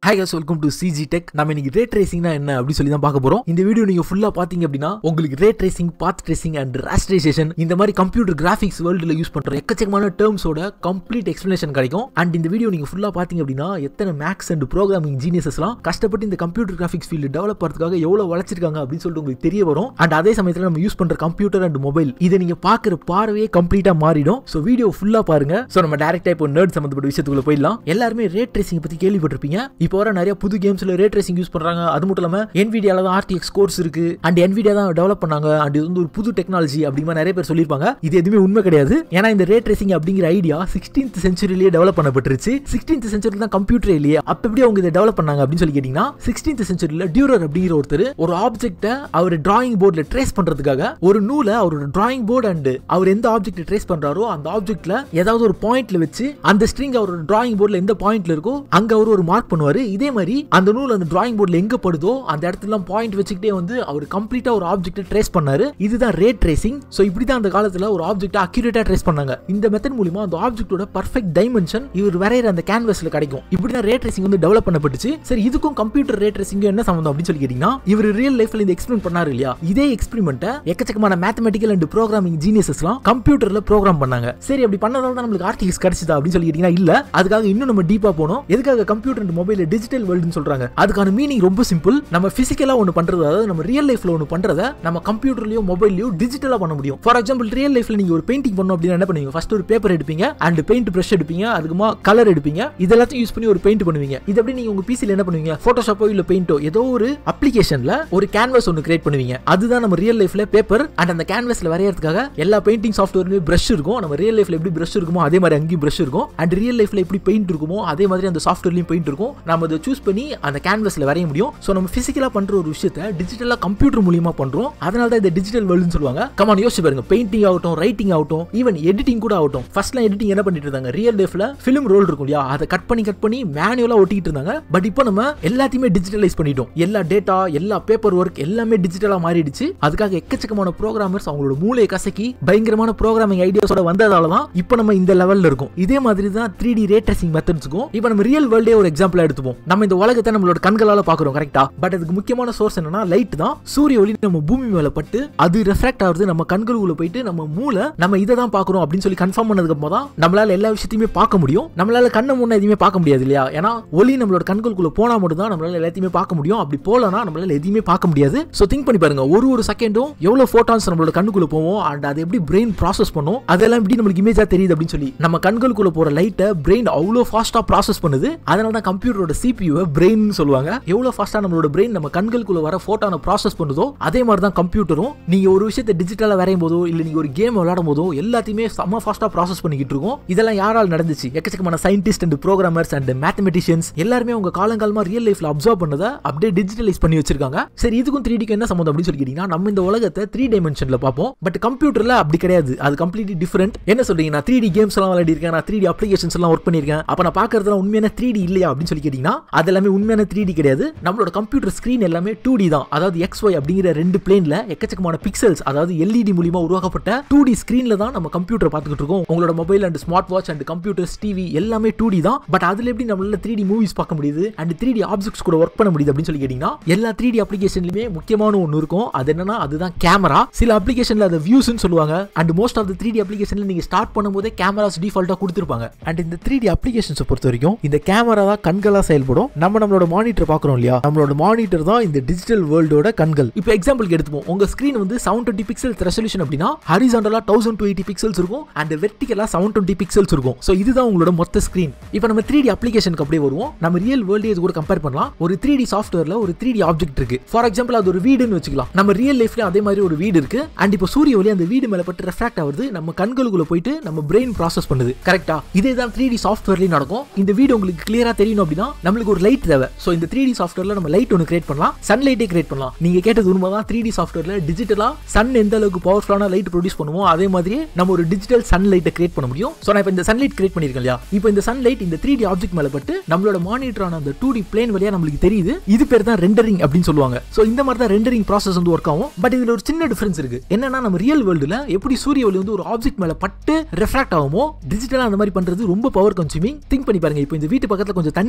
hi guys welcome to CG tech நம்ம இன்னைக்கு ரே ட்ரேசிங்னா என்ன அப்படி சொல்லி தான் பார்க்க போறோம் இந்த வீடியோ நீங்க ஃபுல்லா பாத்தீங்க அப்படின்னா உங்களுக்கு ray tracing path tracing and rasterization இந்த மாதிரி கம்ப்யூட்டர் கிராஃபிக்ஸ் வேர்ல்டுல யூஸ் பண்ற எக்கச்சக்கமான டேர்ம்ஸோட கம்ப்ளீட் எக்ஸ்பிளேஷன் கிடைக்கும் அண்ட் இந்த வீடியோ நீங்க ஃபுல்லா பாத்தீங்க அப்படின்னா எத்தனை மேக்ஸ் அண்ட் ப்ரோக்ராமிங் ஜீனியஸஸ்லாம் கஷ்டப்பட்டு இந்த கம்ப்யூட்டர் கிராஃபிக்ஸ் ஃபீல்டு டெவலப் பண்ணுறதுக்காக எவ்வளவு வளர்ச்சிருக்காங்க அப்படின்னு சொல்லிட்டு உங்களுக்கு தெரிய வரும் அண்ட் அதே சமயத்தில் நம்ம யூஸ் பண்ற கம்ப்யூட்டர் அண்ட் மொபைல் இதை நீங்க பாக்குற பார்வையே கம்ப்ளீட்டா மாறிடும் ஸோ வீடியோ ஃபுல்லா பாருங்க ஸோ நம்ம டேரக்டா இப்போ நர்ட் சம்மந்தப்பட்ட விஷயத்துக்குள்ள போயிடலாம் எல்லாருமே ரே ட்ரேசிங் பத்தி கேள்விப்பட்டிருப்பீங்க இப்போ வர நிறைய புது கேம்ஸ்ல ரே ட்ரேசிங் யூஸ் பண்றாங்க அது மட்டும் இல்லாம என்விடியால தான் ஆர்டிஎக்ஸ் கோர்ஸ் இருக்கு அண்ட் என்விடியா தான் டெவலப் பண்ணாங்க அண்ட் இது வந்து ஒரு புது டெக்னாலஜி அப்படிங்கிற நிறைய பேர் சொல்லியிருப்பாங்க இது எதுவுமே உண்மை கிடையாது ஏன்னா இந்த ரே ட்ரேசிங் அப்படிங்கிற ஐடியா சிக்ஸ்டீன்த் சென்ச்சுரியிலேயே டெவலப் பண்ணப்பட்டுருச்சு சிக்ஸ்டீன்த் சென்ச்சுரி தான் கம்ப்யூட்டர் இல்லையே அப்ப எப்படி அவங்க இதை டெவலப் பண்ணாங்க அப்படின்னு சொல்லி கேட்டீங்கன்னா சிக்ஸ்டீன்த் சென்ச்சுரியில் டியூரர் அப்படிங்கிற ஒருத்தர் ஒரு ஆப்ஜெக்ட்டை அவர் டிராயிங் போர்டில் ட்ரேஸ் பண்றதுக்காக ஒரு நூலை அவரோட டிராயிங் போர்டு அண்ட் அவர் எந்த ஆப்ஜெக்ட் ட்ரேஸ் பண்றாரோ அந்த ஆப்ஜெக்ட்ல ஏதாவது ஒரு பாயிண்ட்ல வச்சு அந்த ஸ்ட்ரிங் அவரோட டிராயிங் போர்டில் எந்த பாயிண்ட்ல இருக்கோ அங்க அவர் ஒரு மார்க் பண்ணுவாரு இதே மாதிரி அந்த நூல் அந்த டிராயிங் போர்டில் எங்க படுதோ அந்த இடத்துல பாயிண்ட் வச்சுக்கிட்டே வந்து அவர் கம்ப்ளீட்டா ஒரு ஆப்ஜெக்ட்டை ட்ரேஸ் பண்ணாரு இதுதான் ரே ட்ரேசிங் ஸோ இப்படி தான் அந்த காலத்துல ஒரு ஆப்ஜெக்ட்டை அக்யூரேட்டா ட்ரேஸ் பண்ணாங்க இந்த மெத்தட் மூலியமா அந்த ஆப்ஜெக்ட்டோட பர்ஃபெக்ட் டைமென்ஷன் இவர் வரைகிற அந்த கேன்வஸ்ல கிடைக்கும் இப்படி தான் ரே ட்ரேசிங் வந்து டெவலப் பண்ணப்பட்டுச்சு சரி இதுக்கும் கம்ப்யூட்டர் ரே ட்ரேசிங்கும் என்ன சம்பந்தம் அப்படின்னு சொல்லி கேட்டீங்கன்னா இவர் ரியல் லைஃப்ல இந்த எக்ஸ்பிரிமெண்ட் பண்ணாரு இல்லையா இதே எக்ஸ்பிரிமெண்ட்டை எக்கச்சக்கமான மேத்தமெட்டிக்கல் அண்ட் ப்ரோக்ராமிங் ஜீனியஸ்லாம் கம்ப்யூட்டர்ல ப்ரோக்ராம் பண்ணாங்க சரி அப்படி பண்ணதால தான் நம்மளுக்கு ஆர்டிஎக்ஸ் கிடைச்சதா அப்படின்னு சொல்லி கேட்டீங்கன்னா இல்ல அதுக்காக இன்னும் நம்ம டீப்பா போனோம் எதுக்காக கம்ப்யூட்டர் அண்ட் மொபைல் டிஜிட்டல் வேர்ல்டுன்னு சொல்றாங்க அதுக்கான மீனிங் ரொம்ப சிம்பிள் நம்ம பிசிக்கலா ஒன்று பண்றது அதாவது நம்ம ரியல் லைஃப்ல ஒன்று பண்றத நம்ம கம்ப்யூட்டர்லயோ மொபைல்லயோ டிஜிட்டலா பண்ண முடியும் ஃபார் எக்ஸாம்பிள் ரியல் லைஃப்ல நீங்க ஒரு பெயிண்டிங் பண்ணணும் அப்படின்னா என்ன பண்ணுவீங்க ஃபர்ஸ்ட் ஒரு பேப்பர் எடுப்பீங்க அண்ட் பெயிண்ட் பிரஷ் எடுப்பீங்க அதுக்குமா கலர் எடுப்பீங்க இதெல்லாத்தையும் யூஸ் பண்ணி ஒரு பெயிண்ட் பண்ணுவீங்க இது எப்படி நீங்க உங்க பிசில என்ன பண்ணுவீங்க போட்டோஷாப்போ இல்ல பெயிண்டோ ஏதோ ஒரு அப்ளிகேஷன்ல ஒரு கேன்வாஸ் ஒன்று கிரியேட் பண்ணுவீங்க அதுதான் நம்ம ரியல் லைஃப்ல பேப்பர் அண்ட் அந்த கேன்வாஸ்ல வரையறதுக்காக எல்லா பெயிண்டிங் சாஃப்ட்வேருமே பிரஷ் இருக்கும் நம்ம ரியல் லைஃப்ல எப்படி பிரஷ் இருக்குமோ அதே மாதிரி அங்கேயும் பிரஷ் இருக்கும் அண்ட் ரியல் லைஃப்ல எப்படி பெயிண்ட் இருக்குமோ அதே மாதிரி அந்த சாஃப்ட்வேர்லயும் பெயிண்ட் இருக்கும் நம்ம அதை சூஸ் பண்ணி அந்த கேன்வாஸ்ல வரைய முடியும் ஸோ நம்ம பிசிக்கலா பண்ற ஒரு விஷயத்தை டிஜிட்டலா கம்ப்யூட்டர் மூலியமா பண்றோம் அதனால தான் இந்த டிஜிட்டல் வேர்ல்டுன்னு சொல்லுவாங்க கமான் யோசிச்சு பாருங்க பெயிண்டிங் ஆகட்டும் ரைட்டிங் ஆகட்டும் ஈவன் எடிட்டிங் கூட ஆகட்டும் ஃபர்ஸ்ட்லாம் எடிட்டிங் என்ன பண்ணிட்டு இருந்தாங்க ரியல் லைஃப்ல ஃபிலிம் ரோல் இருக்கும் இல்லையா அதை கட் பண்ணி கட் பண்ணி மேனுவலா ஒட்டிக்கிட்டு இருந்தாங்க பட் இப்போ நம்ம எல்லாத்தையுமே டிஜிட்டலைஸ் பண்ணிட்டோம் எல்லா டேட்டா எல்லா பேப்பர் ஒர்க் எல்லாமே டிஜிட்டலா மாறிடுச்சு அதுக்காக எக்கச்சக்கமான ப்ரோக்ராமர்ஸ் அவங்களோட மூளையை கசக்கி பயங்கரமான ப்ரோக்ராமிங் ஐடியாஸோட வந்ததால தான் இப்போ நம்ம இந்த லெவல்ல இருக்கும் இதே மாதிரி தான் த்ரீ டி ரே ட்ரேசிங் மெத்தட்ஸுக்கும் இப்போ நம்ம ரியல் வேர்ல்டே ஒரு எக்ஸாம்பிள் எடுத்துப்போம் நம்ம இந்த உலகத்தை நம்மளோட கண்களால பாக்குறோம் கரெக்டா பட் அதுக்கு முக்கியமான சோர்ஸ் என்னன்னா லைட் தான் சூரிய ஒளி நம்ம பூமி மேல பட்டு அது ரெஃப்ராக்ட் ஆகுது நம்ம கண்களுக்குள்ள போயிட்டு நம்ம மூளை நம்ம இதை தான் பாக்குறோம் அப்படின்னு சொல்லி கன்ஃபார்ம் பண்ணதுக்கு அப்புறம் தான் நம்மளால எல்லா விஷயத்தையுமே பார்க்க முடியும் நம்மளால கண்ணை முன்ன எதுவுமே பார்க்க முடியாது இல்லையா ஏன்னா ஒளி நம்மளோட கண்களுக்குள்ள போனா மட்டும் தான் நம்மளால எல்லாத்தையுமே பார்க்க முடியும் அப்படி போலனா நம்மளால எதையுமே பார்க்க முடியாது ஸோ திங்க் பண்ணி பாருங்க ஒரு ஒரு செகண்டும் எவ்வளவு ஃபோட்டான்ஸ் நம்மளோட கண்ணுக்குள்ள போவோம் அண்ட் அது எப்படி பிரெயின் ப்ராசஸ் பண்ணும் அதெல்லாம் எப்படி நம்மளுக்கு இமேஜா தெரியுது அப்படின்னு சொல்லி நம்ம கண்களுக்குள்ள போற லைட்டை பிரெயின் அவ்வளோ ஃபாஸ்டா ப்ராசஸ் பண்ணுது அதனால தான் கம்ப்யூட்டரோட சிபியூவை பிரெயின் சொல்லுவாங்க எவ்வளவு ஃபாஸ்டா நம்மளோட பிரெயின் நம்ம கண்களுக்குள்ள வர ஃபோட்டானை ப்ராசஸ் பண்ணுதோ அதே மாதிரி தான் கம்ப்யூட்டரும் நீங்க ஒரு விஷயத்தை டிஜிட்டலா வரையும் போதோ இல்ல நீங்க ஒரு கேம் விளையாடும் போதோ எல்லாத்தையுமே செம்ம ஃபாஸ்டா ப்ராசஸ் பண்ணிக்கிட்டு இருக்கோம் இதெல்லாம் யாரால் நடந்துச்சு எக்கச்சக்கமான scientist and programmers and mathematicians எல்லாருமே உங்க காலங்காலமா ரியல் லைஃப்ல அப்சர்வ் பண்ணதை அப்படியே டிஜிட்டலைஸ் பண்ணி வச்சிருக்காங்க சரி இதுக்கும் த்ரீ டிக்கு என்ன சம்மந்தம் அப்படின்னு சொல்லி கேட்டீங்கன்னா நம்ம இந்த உலகத்தை த்ரீ டைமென்ஷன்ல பார்ப்போம் பட் கம்ப்யூட்டர்ல அப்படி கிடையாது அது கம்ப்ளீட்லி டிஃபரெண்ட் என்ன சொல்றீங்க நான் த்ரீ டி கேம்ஸ் எல்லாம் விளையாடிருக்கேன் நான் த்ரீ டி அப்ளிகேஷன்ஸ் எல்லாம் ஒர்க் பண்ணிருக்கேன் அப்ப நான் பாக்குறதுலாம் உண்மையான த்ரீ டி இல்லையா அப்படின்னு சொல்லி கேட்டீங்கன்னா அது எல்லாமே உண்மையான த்ரீ டி கிடையாது நம்மளோட கம்ப்யூட்டர் ஸ்கிரீன் எல்லாமே டூ டி தான் அதாவது எக்ஸ் ஒய் அப்படிங்கிற ரெண்டு பிளேன்ல எக்கச்சக்கமான பிக்சல்ஸ் அதாவது எல்இடி மூலியமா உருவாக்கப்பட்ட டூ டி ஸ்கிரீன்ல தான் நம்ம கம்ப்யூட்டர் பார்த்துக்கிட்டு இருக்கோம் உங்களோட mobile and smart watch and computers TV எல்லாமே டூ டி தான் பட் அதுல எப்படி நம்மளால த்ரீ டி மூவிஸ் பார்க்க முடியுது அண்ட் த்ரீ டி ஆப்ஜெக்ட்ஸ் கூட ஒர்க் பண்ண முடியுது அப்படின்னு சொல்லி கேட்டீங்கன்னா எல்லா த்ரீ டி அப்ளிகேஷன்லயுமே முக்கியமான ஒன்று இருக்கும் அது என்னன்னா அதுதான் கேமரா சில அப்ளிகேஷன்ல அதை வியூஸ்னு சொல்லுவாங்க and most of the three D அப்ளிகேஷன்ல நீங்க ஸ்டார்ட் பண்ணும்போதே கேமராஸ் டிஃபால்ட்டா கொடுத்துருப்பாங்க அண்ட் இந்த த்ரீ டி அப்ளிகேஷன்ஸை பொறுத்த வரைக்கும் இந்த கேமரா தான் கண்களா செயல்படும் நம்ம நம்மளோட மானிட்டர் பார்க்குறோம் இல்லையா நம்மளோட மானிட்டர் தான் இந்த டிஜிட்டல் வேர்ல்டோட கண்கள் இப்போ எக்ஸாம்பிளுக்கு எடுத்துப்போம் உங்க ஸ்கிரீன் வந்து செவன் டுவெண்ட்டி பிக்சல் ரெசல்யூஷன் அப்படின்னா ஹரிசாண்டலா தௌசண்ட் டூ எயிட்டி பிக்சல்ஸ் இருக்கும் அண்ட் வெர்டிகலா செவன் டுவெண்ட்டி பிக்சல்ஸ் இருக்கும் ஸோ இதுதான் உங்களோட மொத்த ஸ்கிரீன் இப்போ நம்ம த்ரீ டி அப்ளிகேஷனுக்கு அப்படியே வருவோம் நம்ம ரியல் வேர்ல்டு இது கூட கம்பேர் பண்ணலாம் ஒரு த்ரீ டி சாஃப்ட்வேர்ல ஒரு த்ரீ டி ஆப்ஜெக்ட் இருக்கு ஃபார் எக்ஸாம்பிள் அது ஒரு வீடுன்னு வச்சுக்கலாம் நம்ம ரியல் லைஃப்ல அதே மாதிரி ஒரு வீடு இருக்கு அண்ட் இப்போ சூரிய ஒளி அந்த வீடு மேல பட்டு ரெஃப்ராக்ட் ஆகுது நம்ம கண்களுக்குள்ள போயிட்டு நம்ம பிரெயின் ப்ராசஸ் பண்ணுது கரெக்டா இதே தான் த்ரீ டி சாஃப்ட்வேர்லயும் நடக்கும் இந்த வீடு உங்களுக்கு கிளியரா தெரியணும் அப்படின்னா நம்மளுக்கு ஒரு லைட் தேவை ஸோ இந்த த்ரீ டி சாஃப்ட்வேர்ல நம்ம லைட் ஒன்று கிரியேட் பண்ணலாம் சன் லைட்டே கிரியேட் பண்ணலாம் நீங்க கேட்டது உண்மை தான் த்ரீ டி சாஃப்ட்வேர்ல டிஜிட்டலா சன் எந்த அளவுக்கு பவர்ஃபுல்லான லைட் ப்ரொடியூஸ் பண்ணுவோம் அதே மாதிரியே நம்ம ஒரு டிஜிட்டல் சன் லைட்டை கிரியேட் பண்ண முடியும் ஸோ நான் இப்போ இந்த சன்லைட் கிரியேட் பண்ணிருக்கேன் இல்லையா இப்போ இந்த சன்லைட் இந்த த்ரீ டி ஆப்ஜெக்ட் மேல பட்டு நம்மளோட மானிட்டரான அந்த டூ டி பிளேன் வழியா நம்மளுக்கு தெரியுது இது பேர் தான் ரெண்டரிங் அப்படின்னு சொல்லுவாங்க ஸோ இந்த மாதிரி தான் ரெண்டரிங் ப்ராசஸ் வந்து ஒர்க் ஆகும் பட் இதுல ஒரு சின்ன டிஃபரன்ஸ் இருக்கு என்னன்னா நம்ம ரியல் வேர்ல்டுல எப்படி சூரிய ஒளி வந்து ஒரு ஆப்ஜெக்ட் மேல பட்டு ரெஃப்ராக்ட் ஆகுமோ டிஜிட்டலா அந்த மாதிரி பண்றது ரொம்ப பவர் கன்சூமிங் திங்க் பண்ணி பாருங்க இப்போ இந்த வீட்டு பக்கத்துல கொஞ்சம் தண்ணி இருந்துச்சு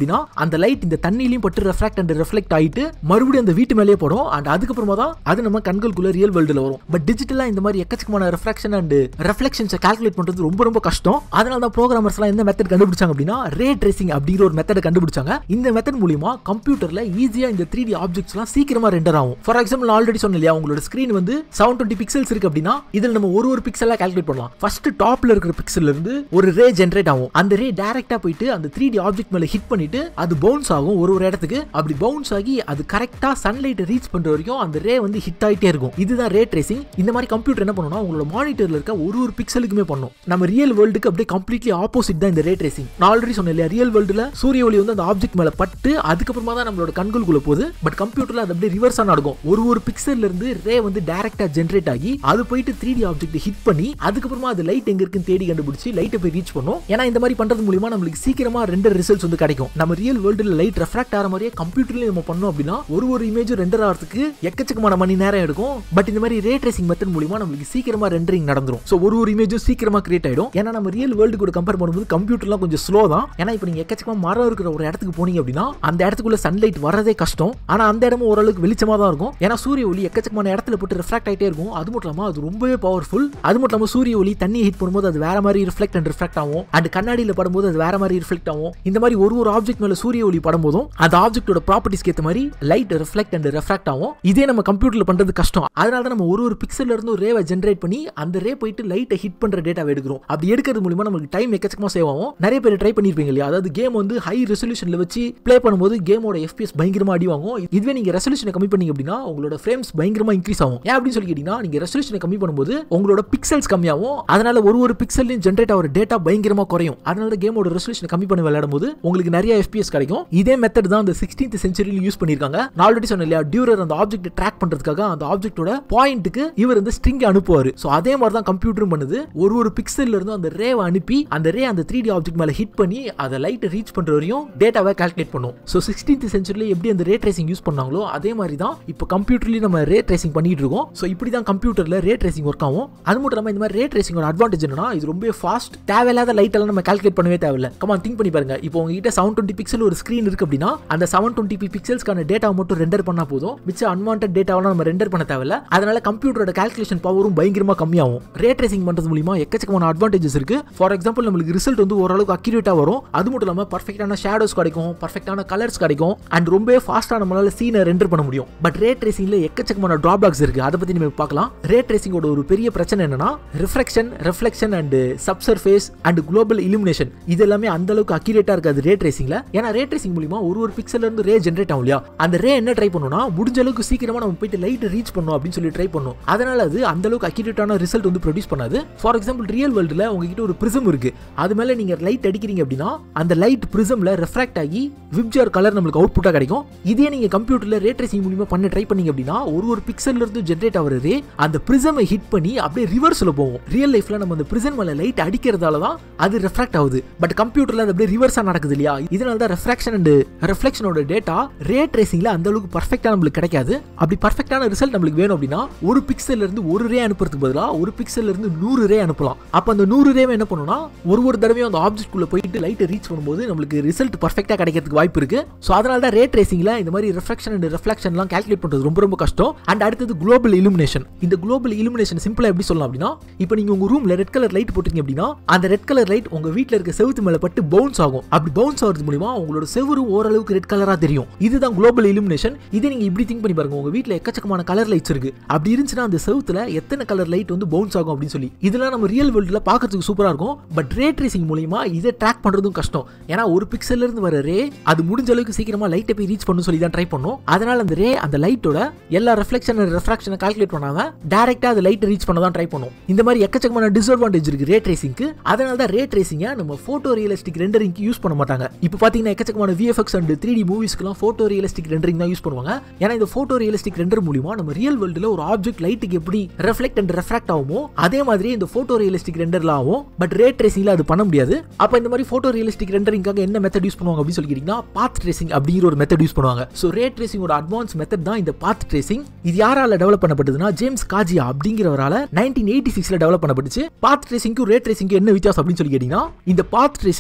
அப்படின்னா அந்த லைட் இந்த தண்ணிலையும் பட்டு ரெஃப்ராக்ட் அண்ட் ரெஃப்ளெக்ட் ஆயிட்டு மறுபடியும் அந்த வீட்டு மேலேயே படும் அண்ட் அதுக்கப்புறமா தான் அது நம்ம கண்களுக்குள்ள ரியல் வேர்ல்டுல வரும் பட் டிஜிட்டலா இந்த மாதிரி எக்கச்சக்கமான ரெஃப்ராக்ஷன் அண்ட் ரெஃப்ளெக்ஷன்ஸை கால்குலேட் பண்றது ரொம்ப ரொம்ப கஷ்டம் அதனால தான் ப்ரோக்ராமர்ஸ் எல்லாம் எந்த மெத்தட் கண்டுபிடிச்சாங்க அப்படின்னா ரே ட்ரேசிங் அப்படிங்கிற ஒரு மெத்தட் கண்டுபிடிச்சாங்க இந்த மெத்தட் மூலியமா கம்ப்யூட்டர்ல ஈஸியா இந்த த்ரீ டி ஆப்ஜெக்ட்ஸ்லாம் சீக்கிரமா ரெண்டர் ஆகும் ஃபார் எக்ஸாம்பிள் ஆல்ரெடி சொன்னேன் இல்லையா உங்களோட ஸ்கிரீன் வந்து செவன் டுவெண்ட்டி பிக்சல்ஸ் இருக்கு அப்படின்னா இதில் நம்ம ஒரு ஒரு பிக்சலா கால்குலேட் பண்ணலாம் ஃபர்ஸ்ட் டாப்ல இருக்கிற பிக்சல்ல இருந்து ஒரு ரே ஜென்ரேட் ஆகும் அந்த ரே டைரக்டா போயிட்டு அந்த த்ரீ டி ஆப்ஜெக்ட் மேல ஹிட் பண்ணிட்டு அது பவுன்ஸ் ஆகும் ஒரு ஒரு இடத்துக்கு அப்படி பவுன்ஸ் ஆகி அது கரெக்டா சன்லைட் ரீச் பண்ற வரைக்கும் அந்த ரே வந்து ஹிட் ஆயிட்டே இருக்கும் இதுதான் ரே ட்ரேசிங் இந்த மாதிரி கம்ப்யூட்டர் என்ன பண்ணும்னா உங்களோட மானிட்டர்ல இருக்க ஒரு ஒரு பிக்சலுக்குமே பண்ணும் நம்ம ரியல் வேர்ல்டுக்கு அப்படியே கம்ப்ளீட்லி ஆப்போசிட் தான் இந்த ரே ட்ரேசிங் நான் ஆல்ரெடி சொன்னேன் இல்லையா ரியல் வேர்ல்டுல சூரிய ஒளி வந்து அந்த ஆப்ஜெக்ட் மேல பட்டு அதுக்கப்புறமா தான் நம்மளோட கண்களுக்குள்ள போகுது பட் கம்ப்யூட்டர்ல அது அப்படியே ரிவர்ஸா நடக்கும் ஒரு ஒரு பிக்சல்ல இருந்து ரே வந்து டைரக்டா ஜென்ரேட் ஆகி அது போயிட்டு த்ரீ டி ஆப்ஜெக்ட் ஹிட் பண்ணி அதுக்கப்புறமா அது லைட் எங்க இருக்குன்னு தேடி கண்டுபிடிச்சு லைட்டை போய் ரீச் பண்ணும் ஏன்னா இந்த மாதிரி பண்றது மூலியமா நம்மளுக்கு சீக்கிரமா ரெண்டு ரிசல்ட்ஸ் வந்து கிடைக்கும் நம்ம ரியல் வேர்ல்டுல லைட் ரெஃப்ராக்ட் ஆகிற மாதிரியே கம்ப்யூட்டர்லயும் நம்ம பண்ணோம் அப்படின்னா ஒரு ஒரு இமேஜும் ரெண்டர் ஆகிறதுக்கு எக்கச்சக்கமான மணி நேரம் எடுக்கும் பட் இந்த மாதிரி ரே ட்ரேசிங் மெத்தட் மூலியமா நம்மளுக்கு சீக்கிரமா ரெண்டரிங் நடந்துரும் ஸோ ஒரு ஒரு இமேஜும் சீக்கிரமா கிரியேட் ஆயிடும் ஏன்னா நம்ம ரியல் வேர்ல்டு கூட கம்பேர் பண்ணும்போது கம்ப்யூட்டர்லாம் கொஞ்சம் ஸ்லோ தான் ஏன்னா இப்போ நீங்க எக்கச்சக்கமா மரம் இருக்கிற ஒரு இடத்துக்கு போனீங்க அப்படின்னா அந்த இடத்துக்குள்ள சன்லைட் வரதே கஷ்டம் ஆனா அந்த இடமும் ஓரளவுக்கு வெளிச்சமா தான் இருக்கும் ஏன்னா சூரிய ஒளி எக்கச்சக்கமான இடத்துல போட்டு ரிஃப்ராக்ட் ஆயிட்டே இருக்கும் அது மட்டும் இல்லாம அது ரொம்பவே பவர்ஃபுல் அது மட்டும் இல்லாம சூரிய ஒளி தண்ணி ஹிட் பண்ணும்போது அது வேற மாதிரி ரிஃப்ளெக்ட் அண்ட் ரிஃப்ளெக்ட் ஆகும் அண்ட் கண்ணாடியில் படும்போது அது வேற மாதிரி ரிஃப்ளெக்ட் ஆகும் இந்த மாதிரி ஒரு ஒரு ஆப்ஜெக்ட் மேல சூரிய ஒளி படும்போதும் அந்த ஆப்ஜெக்ட்டோட ப்ராப்பர்ட்டிஸ்க்கு ஏற்ற மாதிரி லைட் ரிஃப்ளெக்ட் அண்ட் ரெஃப்ராக்ட் ஆகும் இதே நம்ம கம்ப்யூட்டர்ல பண்றது கஷ்டம் அதனால தான் நம்ம ஒரு ஒரு பிக்சல்ல இருந்து ரேவை ஜென்ரேட் பண்ணி அந்த ரே போயிட்டு லைட்டை ஹிட் பண்ற டேட்டாவை எடுக்கிறோம் அப்படி எடுக்கிறது மூலியமா நமக்கு டைம் எக்கச்சக்கமா சேவ் ஆகும் நிறைய பேர் ட்ரை பண்ணிருப்பீங்க இல்லையா அதாவது கேம் வந்து ஹை ரெசல்யூஷன்ல வச்சு ப்ளே பண்ணும்போது கேமோட எஃபிஎஸ் பயங்கரமா அடி வாங்கும் இதுவே நீங்க ரெசல்யூஷனை கம்மி பண்ணீங்க அப்படின்னா உங்களோட ஃப்ரேம்ஸ் பயங்கரமா இன்க்ரீஸ் ஆகும் ஏன் அப்படின்னு சொல்லி கேட்டீங்கன்னா நீங்க ரெசல்யூஷனை கம்மி பண்ணும்போது உங்களோட பிக்சல்ஸ் கம்மியாகும் அதனால ஒரு ஒரு பிக்சல்லையும் ஜென்ரேட் ஆகிற டேட்டா பயங்கரமா குறையும் அதனால கேமோட ரெசல்யூஷன் கம்மி பண்ணி விளையாடும் போது உங்களுக்கு நிறைய எஃபிஎஸ் கிடைக்கும் இதே மெத்தட் தான் அந்த சிக்ஸ்டீன்த் சென்ச்சுரியில் யூஸ் பண்ணிருக்காங்க நான் ஆல்ரெடி சொன்னேன் இல்லையா டியூரர் அந்த ஆப்ஜெக்ட் ட்ராக் பண்றதுக்காக அந்த ஆப்ஜெக்ட்டோட பாயிண்ட்டுக்கு இவர் வந்து ஸ்ட்ரிங் அனுப்புவார் ஸோ அதே மாதிரி தான் கம்ப்யூட்டரும் பண்ணுது ஒரு ஒரு பிக்சல்ல இருந்து அந்த ரேவை அனுப்பி அந்த ரே அந்த த்ரீ டி ஆப்ஜெக்ட் மேல ஹிட் பண்ணி அதை லைட்டை ரீச் பண்ற வரையும் டேட்டாவை கால்குலேட் பண்ணும் ஸோ சிக்ஸ்டீன்த் சென்ச்சுரியில் எப்படி அந்த ரே ட்ரேசிங் யூஸ் பண்ணாங்களோ அதே மாதிரி தான் இப்போ கம்ப்யூட்டர்லயும் நம்ம ரே ட்ரேசிங் பண்ணிட்டு இருக்கோம் ஸோ இப்படி தான் கம்ப்யூட்டர்ல ரே ட்ரேசிங் ஒர்க் ஆகும் அது மட்டும் இல்லாமல் இந்த மாதிரி ரே ட்ரேசிங்கோட அட்வான்டேஜ் என்னன்னா இது ரொம்ப ஃபாஸ்ட் தேவையில்லாத லைட் எல்லாம் நம்ம கால்குலேட் பண்ணவே தேவையில்ல கமா திங்க் பண்ணி பாருங்க இப்போ உங்ககிட்ட செவன் டுவெண்ட்டி பிக்சல் ஒரு ஸ்க்ரீன் இருக்கு அப்படின்னா அந்த செவன் டுவெண்ட்டி பி பிக்சல்ஸ்க்கான டேட்டா மட்டும் ரெண்டர் பண்ணா போதும் மிச்ச அன்வான்ட் டேட்டாவெல்லாம் நம்ம ரெண்டர் பண்ண தேவையில்ல அதனால கம்ப்யூட்டரோட கால்குலேஷன் பவரும் பயங்கரமா கம்மியாகும் ரே ட்ரேசிங் பண்றது மூலியமா எக்கச்சக்கமான அட்வான்டேஜஸ் இருக்கு ஃபார் எக்ஸாம்பிள் நம்மளுக்கு ரிசல்ட் வந்து ஓரளவுக்கு அக்யூரேட்டா வரும் அது மட்டும் இல்லாம பர்ஃபெக்டான ஷேடோஸ் கிடைக்கும் பர்ஃபெக்டான கலர்ஸ் கிடைக்கும் அண்ட் ரொம்ப ஃபாஸ்டா நம்மளால சீனை ரெண்டர் பண்ண முடியும் பட் ரே ட்ரேசிங்ல எக்கச்சக்கமான டிராபேக்ஸ் இருக்கு அதை பத்தி நம்ம பார்க்கலாம் ரே ட்ரேசிங்கோட ஒரு பெரிய பிரச்சனை என்னன்னா reflection reflection and subsurface and global illumination இது எல்லாமே அந்த அளவுக்கு அக்யூரேட்டா இருக்காது ரே ட்ரேசிங்ல ஏன்னா ரே ட்ரேசிங் மூலியமா ஒரு ஒரு பிக்சல்ல இருந்து ரே ஜென்ரேட் ஆகும் இல்லையா அந்த ரே என்ன ட்ரை பண்ணும்னா முடிஞ்ச அளவுக்கு சீக்கிரமா நம்ம போயிட்டு லைட் ரீச் பண்ணும் அப்படின்னு சொல்லி ட்ரை பண்ணும் அதனால அது அந்த அளவுக்கு அக்யூரேட்டான ரிசல்ட் வந்து ப்ரொடியூஸ் பண்ணாது ஃபார் எக்ஸாம்பிள் ரியல் வேர்ல்டுல உங்ககிட்ட ஒரு பிரிசம் இருக்கு அது மேல நீங்க லைட் அடிக்கிறீங்க அப்படின்னா அந்த லைட் பிரிசம்ல ரெஃப்ராக்ட் ஆகி விப்ஜர் கலர் நம்மளுக்கு அவுட்புட்டா கிடைக்கும் இதே நீங்க கம்ப்யூட்டர்ல ரே ட்ரேசிங் மூலியமா பண்ண ட்ரை பண்ணீங்க அப்படின்னா ஒரு ஒரு பிக்சல்ல இருந்து ஜென்ரேட் ஆகிற ரே அந்த பிரிசமை ஹிட் பண்ணி அப்படியே ரிவர்ஸ்ல போகும் ரியல் லைஃப்ல நம்ம அந்த பிரிசன் மேல லைட் அடிக்கிறதால தான் அது ரெஃப்ராக்ட் ஆகுது பட் கம்ப்யூட்டர்ல அது அப்படியே ரிவர்ஸா நடக்குது இல்லையா இதனால தான் ரெஃப்ராக்ஷன் அண்ட் ரெஃப்ளெக்ஷனோட டேட்டா ரே ட்ரேசிங்ல அந்த அளவுக்கு பர்ஃபெக்டா நம்மளுக்கு கிடைக்காது அப்படி பர்ஃபெக்டான ரிசல்ட் நம்மளுக்கு வேணும் அப்படின்னா ஒரு பிக்சல்ல இருந்து ஒரு ரே அனுப்புறதுக்கு பதிலாக ஒரு பிக்சல்ல இருந்து நூறு ரே அனுப்பலாம் அப்ப அந்த நூறு ரேவை என்ன பண்ணும்னா ஒரு ஒரு தடவையும் அந்த ஆப்ஜெக்ட் குள்ள போயிட்டு லைட்டை ரீச் பண்ணும்போது நம்மளுக்கு ரிசல்ட் பர்ஃபெக்டா கிடைக்கிறதுக்கு வாய்ப்பு இருக்கு ஸோ அதனால தான் ரே ட்ரேசிங்ல இந்த மாதிரி ரிஃப்ளெக்ஷன் அண்ட் ரெஃப்ளெக்ஷன்லாம் கால்குலேட் பண்றது ரொம்ப ரொம்ப கஷ்டம் அண்ட் அடுத்தது குளோபல் இலுமினேஷன் இந்த குளோபல் இலுமினேஷன் சிம்பிளா எப்படி சொல்லலாம் அப்படின்னா இப்போ நீங்க உங்க ரூம்ல ரெட் கலர் லைட் போட்டீங்க அப்படின்னா அந்த ரெட் கலர் லைட் உங்க வீட்ல இருக்க செவுத்து மேல பட்டு பவுன்ஸ் ஆகும் அப்படி பவுன்ஸ் ஆகிறது மூலியமா உங்களோட செவரு ஓரளவுக்கு ரெட் கலரா தெரியும் இதுதான் குளோபல் இலுமினேஷன் இதை நீங்க இப்படி திங்க் பண்ணி பாருங்க உங்க வீட்ல எக்கச்சக்கமான கலர் லைட்ஸ் இருக்கு அப்படி இருந்துச்சுன்னா அந்த செவுத்துல எத்தனை கலர் லைட் வந்து பவுன்ஸ் ஆகும் அப்படின்னு சொல்லி இதெல்லாம் நம்ம ரியல் வேர்ல்டுல பாக்கிறதுக்கு சூப்பரா இருக்கும் பட் ரே ட்ரேசிங் மூலியமா இதை ட்ராக் பண்றதும் கஷ்டம் ஏன்னா ஒரு பிக்சல்ல இருந்து வர ரே அது முடிஞ்ச அளவுக்கு சீக்கிரமா லைட்டை போய் ரீச் பண்ணு சொல்லி தான் ட்ரை பண்ணும் அதனால அந்த ரே அந்த லைட்டோட எல்லா ரெஃப்ளெக்ஷன் ரெஃப்ராக்ஷனை கால்குலேட் பண்ணாம டேரக்டா அது லைட்டை ரீச் பண்ண தான் ட்ரை பண்ணும் இந்த மாதிரி எக்கச்சக்கமான டிஸ்அட்வான்டேஜ் இருக்கு ரே ட்ரேசிங்க்கு அதனால தான் ரே ட்ரேசிங்கை நம்ம போட்டோ ரியலிஸ்டிக் ரெண்டரிங்க்கு யூஸ் பண்ண மாட்டாங்க இப்போ பாத்தீங்கன்னா எக்கச்சக்கமான விஎஃப்எக்ஸ் அண்ட் த்ரீ டி மூவிஸ்க்குலாம் போட்டோ ரியலிஸ்டிக் ரெண்டரிங் தான் யூஸ் பண்ணுவாங்க ஏன்னா இந்த போட்டோ ரியலிஸ்டிக் ரெண்டர் மூலியமா நம்ம ரியல் வேர்ல்டுல ஒரு ஆப்ஜெக்ட் லைட்டுக்கு எப்படி ரெஃப்ளெக்ட் அண்ட் ரெஃப்ராக்ட் ஆகுமோ அதே மாதிரி இந்த போட்டோ ரியலிஸ்டிக் ரெண்டர்ல ஆகும் பட் ரே ட்ரேசிங்ல அது பண்ண முடியாது அப்ப இந்த மாதிரி போட்டோ ரியலிஸ்டிக் ரெண்டரிங்காக என்ன மெத்தட் யூஸ் பண்ணுவாங்க அப்படின்னு சொல்லி கேட்டீங்கன்னா பாத் ட்ரேசிங் அப்படிங்கிற ஒரு மெத்தட் யூஸ் பண்ணுவாங்க ஸோ ரே ட்ரேசிங்கோட அட்வான்ஸ் மெத்தட் தான் இந்த பாத் ட்ரேசிங் இது யாரால டெவலப் பண்ணப்பட்டதுன்னா ஜேம்ஸ் காஜியா அப்படிங்கிறவரால நைன்டீன் எயிட்டி சிக்ஸ்ல டெவலப் பண்ணப்பட்டுச்சு பாத் ட்ரேசிங்க்கும் ரே ட்ரேசிங்க்கும் என்ன வித்தியாசம் அப்படின்னு சொல்லி கேட்டீங்கன்னா இந்த பாத் ட்ரேசிங்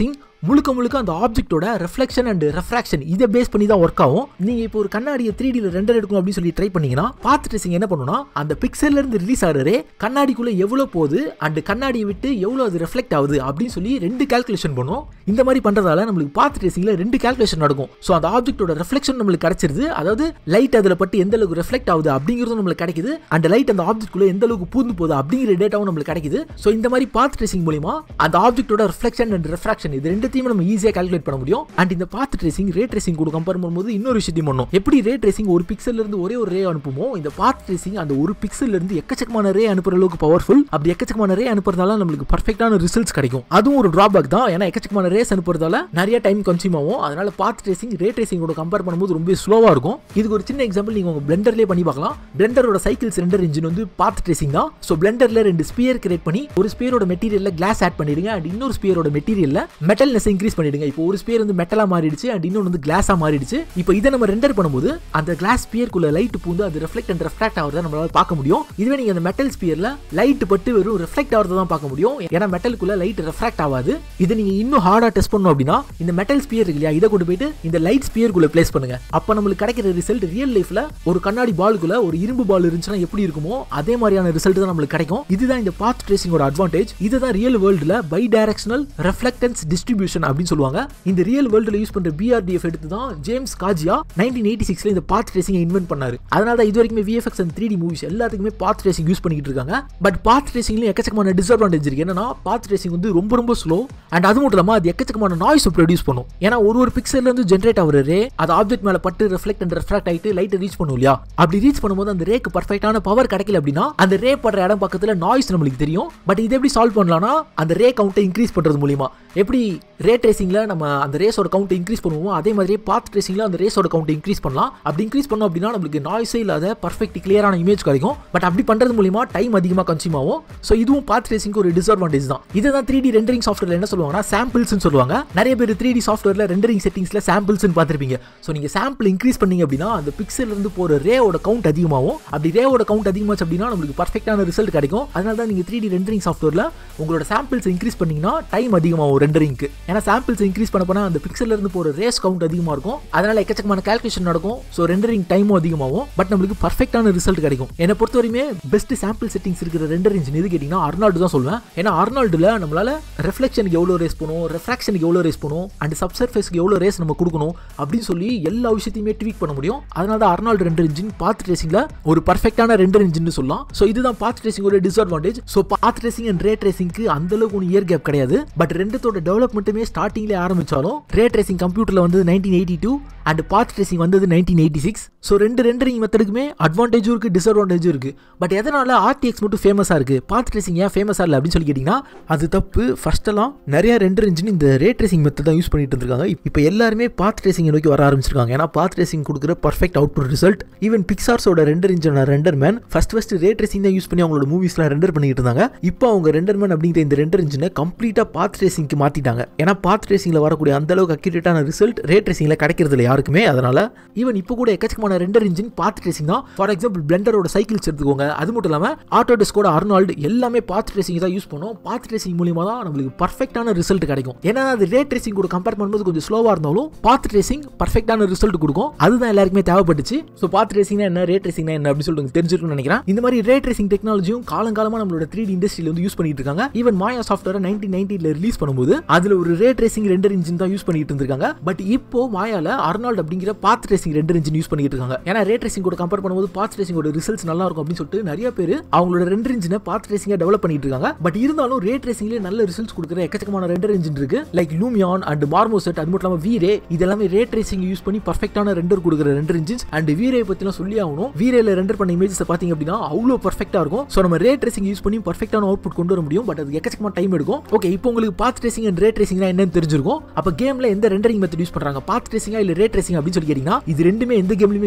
முழுக்க முழுக்க அந்த ஆப்ஜெக்ட்டோட ரெஃப்ளெக்ஷன் அண்ட் ரெஃப்ராக்ஷன் இதை பேஸ் பண்ணி தான் ஒர்க் ஆகும் நீங்க இப்போ ஒரு கண்ணாடியை த்ரீ டியில் ரெண்டர் எடுக்கணும் அப்படின்னு சொல்லி ட்ரை பண்ணீங்கன்னா பாத் ட்ரேசிங் என்ன பண்ணுன்னா அந்த பிக்சல்ல இருந்து ரிலீஸ் ஆகிறே கண்ணாடிக்குள்ள எவ்வளவு போகுது அண்ட் கண்ணாடியை விட்டு எவ்வளவு அது ரெஃப்ளெக்ட் ஆகுது அப்படின்னு சொல்லி ரெண்டு கால்குலேஷன் பண்ணும் இந்த மாதிரி பண்றதால நம்மளுக்கு பாத் ட்ரேசிங்ல ரெண்டு கால்குலேஷன் நடக்கும் ஸோ அந்த ஆப்ஜெக்ட்டோட ரெஃப்ளெக்ஷன் நம்மளுக்கு கிடைச்சிருது அதாவது லைட் அதில் பட்டு எந்த அளவுக்கு ரெஃப்ளெக்ட் ஆகுது அப்படிங்கிறதும் நம்மளுக்கு கிடைக்குது அந்த லைட் அந்த ஆப்ஜெக்ட்குள்ள எந்த அளவுக்கு பூந்து போகுது அப்படிங்கிற டேட்டாவும் நம்மளுக்கு கிடைக்குது ஸோ இந்த மாதிரி பாத் ட்ரேசிங் மூலியமா அந்த ஆப்ஜெக்ட்டோட ரிஃப்ளெக்ஷன் அண்ட் ரெஃப்ராக்ஷன் இது ரெண்டுத்தையும் நம்ம ஈஸியாக கால்குலேட் பண்ண முடியும் அண்ட் இந்த பாத் ட்ரேசிங் ரே ட்ரேசிங் கூட கம்பேர் பண்ணும்போது இன்னொரு விஷயத்தையும் பண்ணும் எப்படி ரே ட்ரேசிங் ஒரு பிக்சல்ல இருந்து ஒரே ஒரு ரே அனுப்புமோ இந்த பாத் ட்ரேசிங் அந்த ஒரு பிக்சல்ல இருந்து எக்கச்சக்கமான ரே அனுப்புற அளவுக்கு பவர்ஃபுல் அப்படி எக்கச்சக்கமான ரே அனுப்புறதால நம்மளுக்கு பர்ஃபெக்டான ரிசல்ட்ஸ் கிடைக்கும் அதுவும் ஒரு டிராபேக் தான் ஏன்னா எக்கச்சக்கமான ரேஸ் அனுப்புறதால நிறைய டைம் கன்சியூம் ஆகும் அதனால பாத் ட்ரேசிங் ரே ட்ரேசிங்கோட கம்பேர் பண்ணும்போது ரொம்ப ஸ்லோவா இருக்கும் இதுக்கு ஒரு சின்ன எக்ஸாம்பிள் நீங்க உங்க பிளெண்டர்லேயே பண்ணி பார்க்கலாம் பிளெண்டரோட சைக்கிள்ஸ் ரெண்டர் இன்ஜின் வந்து பாத் ட்ரேசிங் தான் ஸோ பிளெண்டர்ல ரெண்டு ஸ்பியர் கிரியேட் பண்ணி ஒரு ஸ்பியரோட மெட்டீரியல்ல கிளாஸ் ஆட் பண்ணிடுங்க அண்ட் இன்னொரு ஸ்பியரோட மெட்டீரியல்ல மெட்டல்னஸ் இன்க்ரீஸ் பண்ணிடுங்க இப்போ ஒரு ஸ்பியர் வந்து மெட்டலா மாறிடுச்சு அண்ட் இன்னொன்று வந்து கிளாஸா மாறிடுச்சு இப்போ இதை நம்ம ரெண்டர் பண்ணும்போது அந்த கிளாஸ் ஸ்பியர்க்குள்ள லைட் பூந்து அது ரெஃப்ளெக்ட் அண்ட் ரெஃப்ராக்ட் ஆகிறத நம்மளால பார்க்க முடியும் இதுவே நீங்க அந்த மெட்டல் ஸ்பியர்ல லைட் பட்டு வெறும் ரெஃப்ளெக்ட் ஆகிறத தான் பார்க்க முடியும் ஏன்னா மெட்டலுக்குள்ள லைட் ரெஃப்ராக்ட் ஆகாது இதை நீங்க இன்னும் ஹார்டா டெஸ்ட் பண்ணணும் அப்படின்னா இந்த மெட்டல் ஸ்பியர் இருக்கு இல்லையா இதை கொண்டு போயிட்டு இந்த லைட் ஸ்பியர்க்குள்ள பிளேஸ் பண்ணுங்க அப்ப நம்மளுக்கு கிடைக்கிற ரிசல்ட் ரியல் லைஃப்ல ஒரு கண்ணாடி பாலுக்குள்ள ஒரு இரும்பு பால் இருந்துச்சுன்னா எப்படி இருக்குமோ அதே மாதிரியான ரிசல்ட் தான் நம்மளுக்கு கிடைக்கும் இதுதான் இந்த பாத் ட்ரேசிங்கோட அட்வான்டேஜ் இதுதான் ரியல் வேர்ல்டுல பை டைரக்ஷனல் ரெஃப்ளெக்டன்ஸ் டிஸ்ட்ரிபியூஷன் அப்படின்னு சொல்லுவாங்க இந்த ரியல் வேர்ல்டுல யூஸ் பண்ற பிஆர்டிஎஃப் எடுத்து தான் ஜேம்ஸ் காஜியா நைன்டீன் எயிட்டி சிக்ஸ்ல இந்த பாத் ட்ரேசிங் இன்வென்ட் பண்ணாரு அதனால தான் இது வரைக்கும் VFX and three D movies எல்லாத்துக்குமே பாத் ட்ரேசிங் யூஸ் பண்ணிட்டு இருக்காங்க பட் பாத் ட்ரேசிங்ல எக்கச்சக்கமான டிஸ்அட்வான்டேஜ் இருக்கு என்னன்னா பாத் ட்ரேசிங் வந்து ரொம்ப ரொம்ப ஸ்லோ அண்ட் அது மட்டும் இல்லாம அது எக்கச்சக்கமான நாய்ஸ் ப்ரொடியூஸ் பண்ணும் ஏன்னா ஒரு ஒரு பிக்சல்ல இருந்து ஜென்ரேட் ஆகிற ரே அது ஆப்ஜெக்ட் மேல பட்டு ரிஃப்ளெக்ட் அண்ட் ரெஃப்ராக்ட் ஆயிட்டு லைட் ரீச் பண்ணும் இல்லையா அப்படி ரீச் பண்ணும்போது அந்த ரேக்கு பர்ஃபெக்டான பவர் கிடைக்கல அப்படின்னா அந்த ரே படுற இடம் பக்கத்துல நாய்ஸ் நம்மளுக்கு தெரியும் பட் இது எப்படி சால்வ் பண்ணலாம்னா அந்த ரே கவுண்டை இன்க்ரீஸ் பண்றது மூலியமா எப்படி ரே ட்ரேசிங்ல நம்ம அந்த ரேஸோட கவுண்ட் இன்க்ரீஸ் பண்ணுவோம் அதே மாதிரி பாத் ட்ரேசிங்ல அந்த ரேஸோட கவுண்ட் இன்க்ரீஸ் பண்ணலாம் அப்படி இன்க்ரீஸ் பண்ணோம் அப்படின்னா நம்மளுக்கு நாய்ஸே இல்லாத பர்ஃபெக்ட் கிளியரான இமேஜ் கிடைக்கும் பட் அப்படி பண்றது மூலியமா டைம் அதிகமாக கன்சியூம் ஆகும் ஸோ இதுவும் பாத் ட்ரேசிங்க்கு ஒரு டிஸ்அட்வான்டேஜ் தான் இதை தான் த்ரீ டி ரெண்டரிங் சாஃப்ட்வேர் என்ன சொல்லுவாங்கன்னா சாம்பிள்ஸ் சொல்லுவாங்க நிறைய பேர் த்ரீ டி சாஃப்ட்வேர்ல ரெண்டரிங் செட்டிங்ஸ்ல சாம்பிள்ஸ் பார்த்துருப்பீங்க ஸோ நீங்க சாம்பிள் இன்க்ரீஸ் பண்ணீங்க அப்படின்னா அந்த பிக்சல் இருந்து போற ரேவோட கவுண்ட் அதிகமாகும் அப்படி ரேவோட கவுண்ட் அதிகமாச்சு அப்படின்னா நம்மளுக்கு பர்ஃபெக்டான ரிசல்ட் கிடைக்கும் அதனால தான் நீங்க த்ரீ டி ரெண்டரிங் சாஃப்ட்வேர்ல உங்களோட சாம்பிள்ஸ் இன்க்ரீஸ் பண்ணீங்கன்னா டைம் அதிகமாகும் ரெண்டரிங்க்கு ஏன்னா சாம்பிள்ஸ் இன்க்ரீஸ் பண்ண போனால் அந்த பிக்சல்ல இருந்து போற ரேஸ் கவுண்ட் அதிகமாக இருக்கும் அதனால எக்கச்சக்கமான கால்குலேஷன் நடக்கும் ஸோ ரெண்டரிங் டைமும் அதிகமாகும் பட் நம்மளுக்கு பர்ஃபெக்டான ரிசல்ட் கிடைக்கும் என்னை பொறுத்தவரையுமே பெஸ்ட் சாம்பிள் செட்டிங்ஸ் இருக்கிற ரெண்டர் இன்ஜின் எது கேட்டிங்கன்னா அர்னால்டு தான் சொல்லுவேன் ஏன்னா அர்னால்டுல நம்மளால ரெஃப்ளெக்ஷனுக்கு எவ்வளோ ரேஸ் பண்ணும் ரெஃப்ராக்ஷனுக்கு எவ்வளோ ரேஸ் பண்ணும் அண்ட் சப்சர்ஃபேஸ்க்கு எவ்வளோ ரேஸ் நம்ம கொடுக்கணும் அப்படின்னு சொல்லி எல்லா விஷயத்தையுமே ட்வீக் பண்ண முடியும் அதனால தான் அர்னால்டு ரெண்டர் இன்ஜின் பாத் ரேசிங்ல ஒரு பர்ஃபெக்டான ரெண்டர் இன்ஜின் சொல்லலாம் ஸோ இதுதான் பாத் ரேசிங்கோட disadvantage so path tracing and ray ரேசிங்க்கு அந்த அளவுக்கு ஒன்று இயர் கேப் கிடையாது பட் ரெண்டுத்தோட டெவலப்மெண்ட்டுமே ஸ்டார்டிங்லேயே ஆரம்பிச்சாலும் ரே ட்ரேசிங் கம்ப்யூட்டரில் வந்து nineteen eighty two and path tracing வந்தது நைன்டீன் எயிட்டி சிக்ஸ் ஸோ ரெண்டு ரெண்டரிங் மெத்தடுக்குமே அட்வான்டேஜும் இருக்குது டிஸ்அட்வான்டேஜும் இருக்குது பட் எதனால் ஆர்டிஎக்ஸ் மட்டும் ஃபேமஸாக இருக்குது பாத் ட்ரேசிங் ஏன் ஃபேமஸாக இல்லை அப்படின்னு சொல்லி கேட்டிங்கன்னா அது தப்பு ஃபர்ஸ்டெல்லாம் நிறைய ரெண்டர் இன்ஜின் இந்த ரே ட்ரேசிங் மெத்தட் தான் யூஸ் பண்ணிட்டு இருக்காங்க இப்போ எல்லாருமே பாத் ட்ரேசிங் நோக்கி வர ஆரம்பிச்சிருக்காங்க ஏன்னா பாத் ட்ரேசிங் கொடுக்குற பர்ஃபெக்ட் அவுட்புட் ரிசல்ட் ஈவன் பிக்சார்ஸோட render engine render man first first ray tracing தான் யூஸ் பண்ணி அவங்களோட மூவிஸ்லாம் ரெண்டர் பண்ணிட்டு இருந்தாங்க இப்போ அவங்க ரெண்டர் மேன் அப்படிங்கிற இந்த ரெண்டர் இன்ஜினை கம்ப்ளீட்டாக பாத் ட்ரேசிங்க்கு மாற்றிட்டாங்க ஏன்னா பாத் ட்ரேசிங்கில் வரக்கூடிய அந்த அளவுக்கு அக்யூரேட்டான ரிசல்ட் ரே ட்ரேசிங்கில் கிடைக்கிறது இல்லை யாருக்குமே அதனால ஈவன் இப்போ கூட எக்கச்சக்கமான ரெண்டர் இன்ஜின் பாத் ட்ரேசிங் தான் ஃபார் எக்ஸாம்பிள் பிளெண்டரோட சைக்கிள்ஸ் எடுத்துக்கோங்க அது மட்டும் இல்லாமல் ஆட்டோடெஸ்கோட அர்னால்டு எல்லாமே பாத் ட்ரேசிங் தான் யூஸ் பண்ணும் பாத் ட்ரேசிங் மூலியமாக தான் நம்மளுக்கு பர்ஃபெக்டான ரிசல்ட் கிடைக்கும் ஏன்னா அது ரே ட்ரேசிங் கூட கம்பேர் பண்ணும்போது கொஞ்சம் ஸ்லோவாக இருந்தாலும் பாத் ட்ரேசிங் பர்ஃபெக்டான ரிசல்ட் கொடுக்கும் அதுதான் எல்லாருக்குமே தேவைப்பட்டுச்சு ஸோ பாத் ட்ரேசிங்னா என்ன ரே ட்ரேசிங்னா என்ன அப்படின்னு சொல்லிட்டு தெரிஞ்சிருக்கும்னு நினைக்கிறேன் இந்த மாதிரி ரே ட்ரேசிங் டெக்னாலஜியும் காலங்காலமாக நம்மளோட த்ரீ டி இண்டஸ்ட்ரியில் வந்து யூஸ் பண்ணிட்டு இருக்காங்க ஈவன் மாயா சாஃப்ட்வேர் நைன்டீன் நைன்டீன்ல ரிலீஸ் பண்ணும்போது அதில் ஒரு ரே ட்ரேசிங் ரெண்டர் இன்ஜின் தான் யூஸ் பண்ணிட்டு இருந்திருக்காங்க பட் இப்போ மாயால அர்னால்ட் அப்படிங்கிற path tracing render engine use பண்ணிட்டு இருக்காங்க ஏன்னா ரே ட்ரேசிங் கூட கம்பேர் பண்ணும்போது பாத் ரேசிங்கோட ரிசல்ட்ஸ் நல்லா இருக்கும் அப்படின்னு சொல்லிட்டு நிறைய பேர் அவங்களோட ரெண்டர் இன்ஜினை பாத் ரேசிங்கா டெவலப் பண்ணிட்டு இருக்காங்க பட் இருந்தாலும் ரே ட்ரேசிங்லேயே நல்ல ரிசல்ட்ஸ் கொடுக்குற எக்கச்சக்கமான ரெண்டர் இன்ஜின் இருக்கு லைக் லூமியான் அண்ட் மார்மோசெட் அது மட்டும் இல்லாமல் வீரே இதெல்லாமே ரே ட்ரேசிங் யூஸ் பண்ணி பர்ஃபெக்டான ரெண்டர் கொடுக்குற ரெண்டர் இன்ஜின்ஸ் அண்ட் வீரே பற்றிலாம் சொல்லி ஆகணும் வீரேல ரெண்டர் பண்ண இமேஜஸ் பார்த்தீங்க அப்படின்னா அவ்வளோ பர்ஃபெக்டாக இருக்கும் ஸோ நம்ம ரே ட்ரேசிங் யூஸ் பண்ணி பர்ஃபெக்டான அவுட்புட் கொண்டு வர முடியும் பட் அது எக்கச்சக்கமான டைம் எடுக்கும் ஓகே இப்போ உங்களுக்கு பாத் ட்ரேசிங் அண்ட் ரே ட்ரேசிங்னா என்னன்னு தெரிஞ்சிருக்கும் அப்போ கேமில் எந்த ரெண்டரிங் மெத்தட் யூஸ் பண்ணுறாங்க பாத் ட்ரேசிங்கா இல்லை ரே ட்ரேசிங் அப்படின்னு சொல்லி கேட்டிங்கன்னா இது ரெண்டுமே எந்த கேம்லையுமே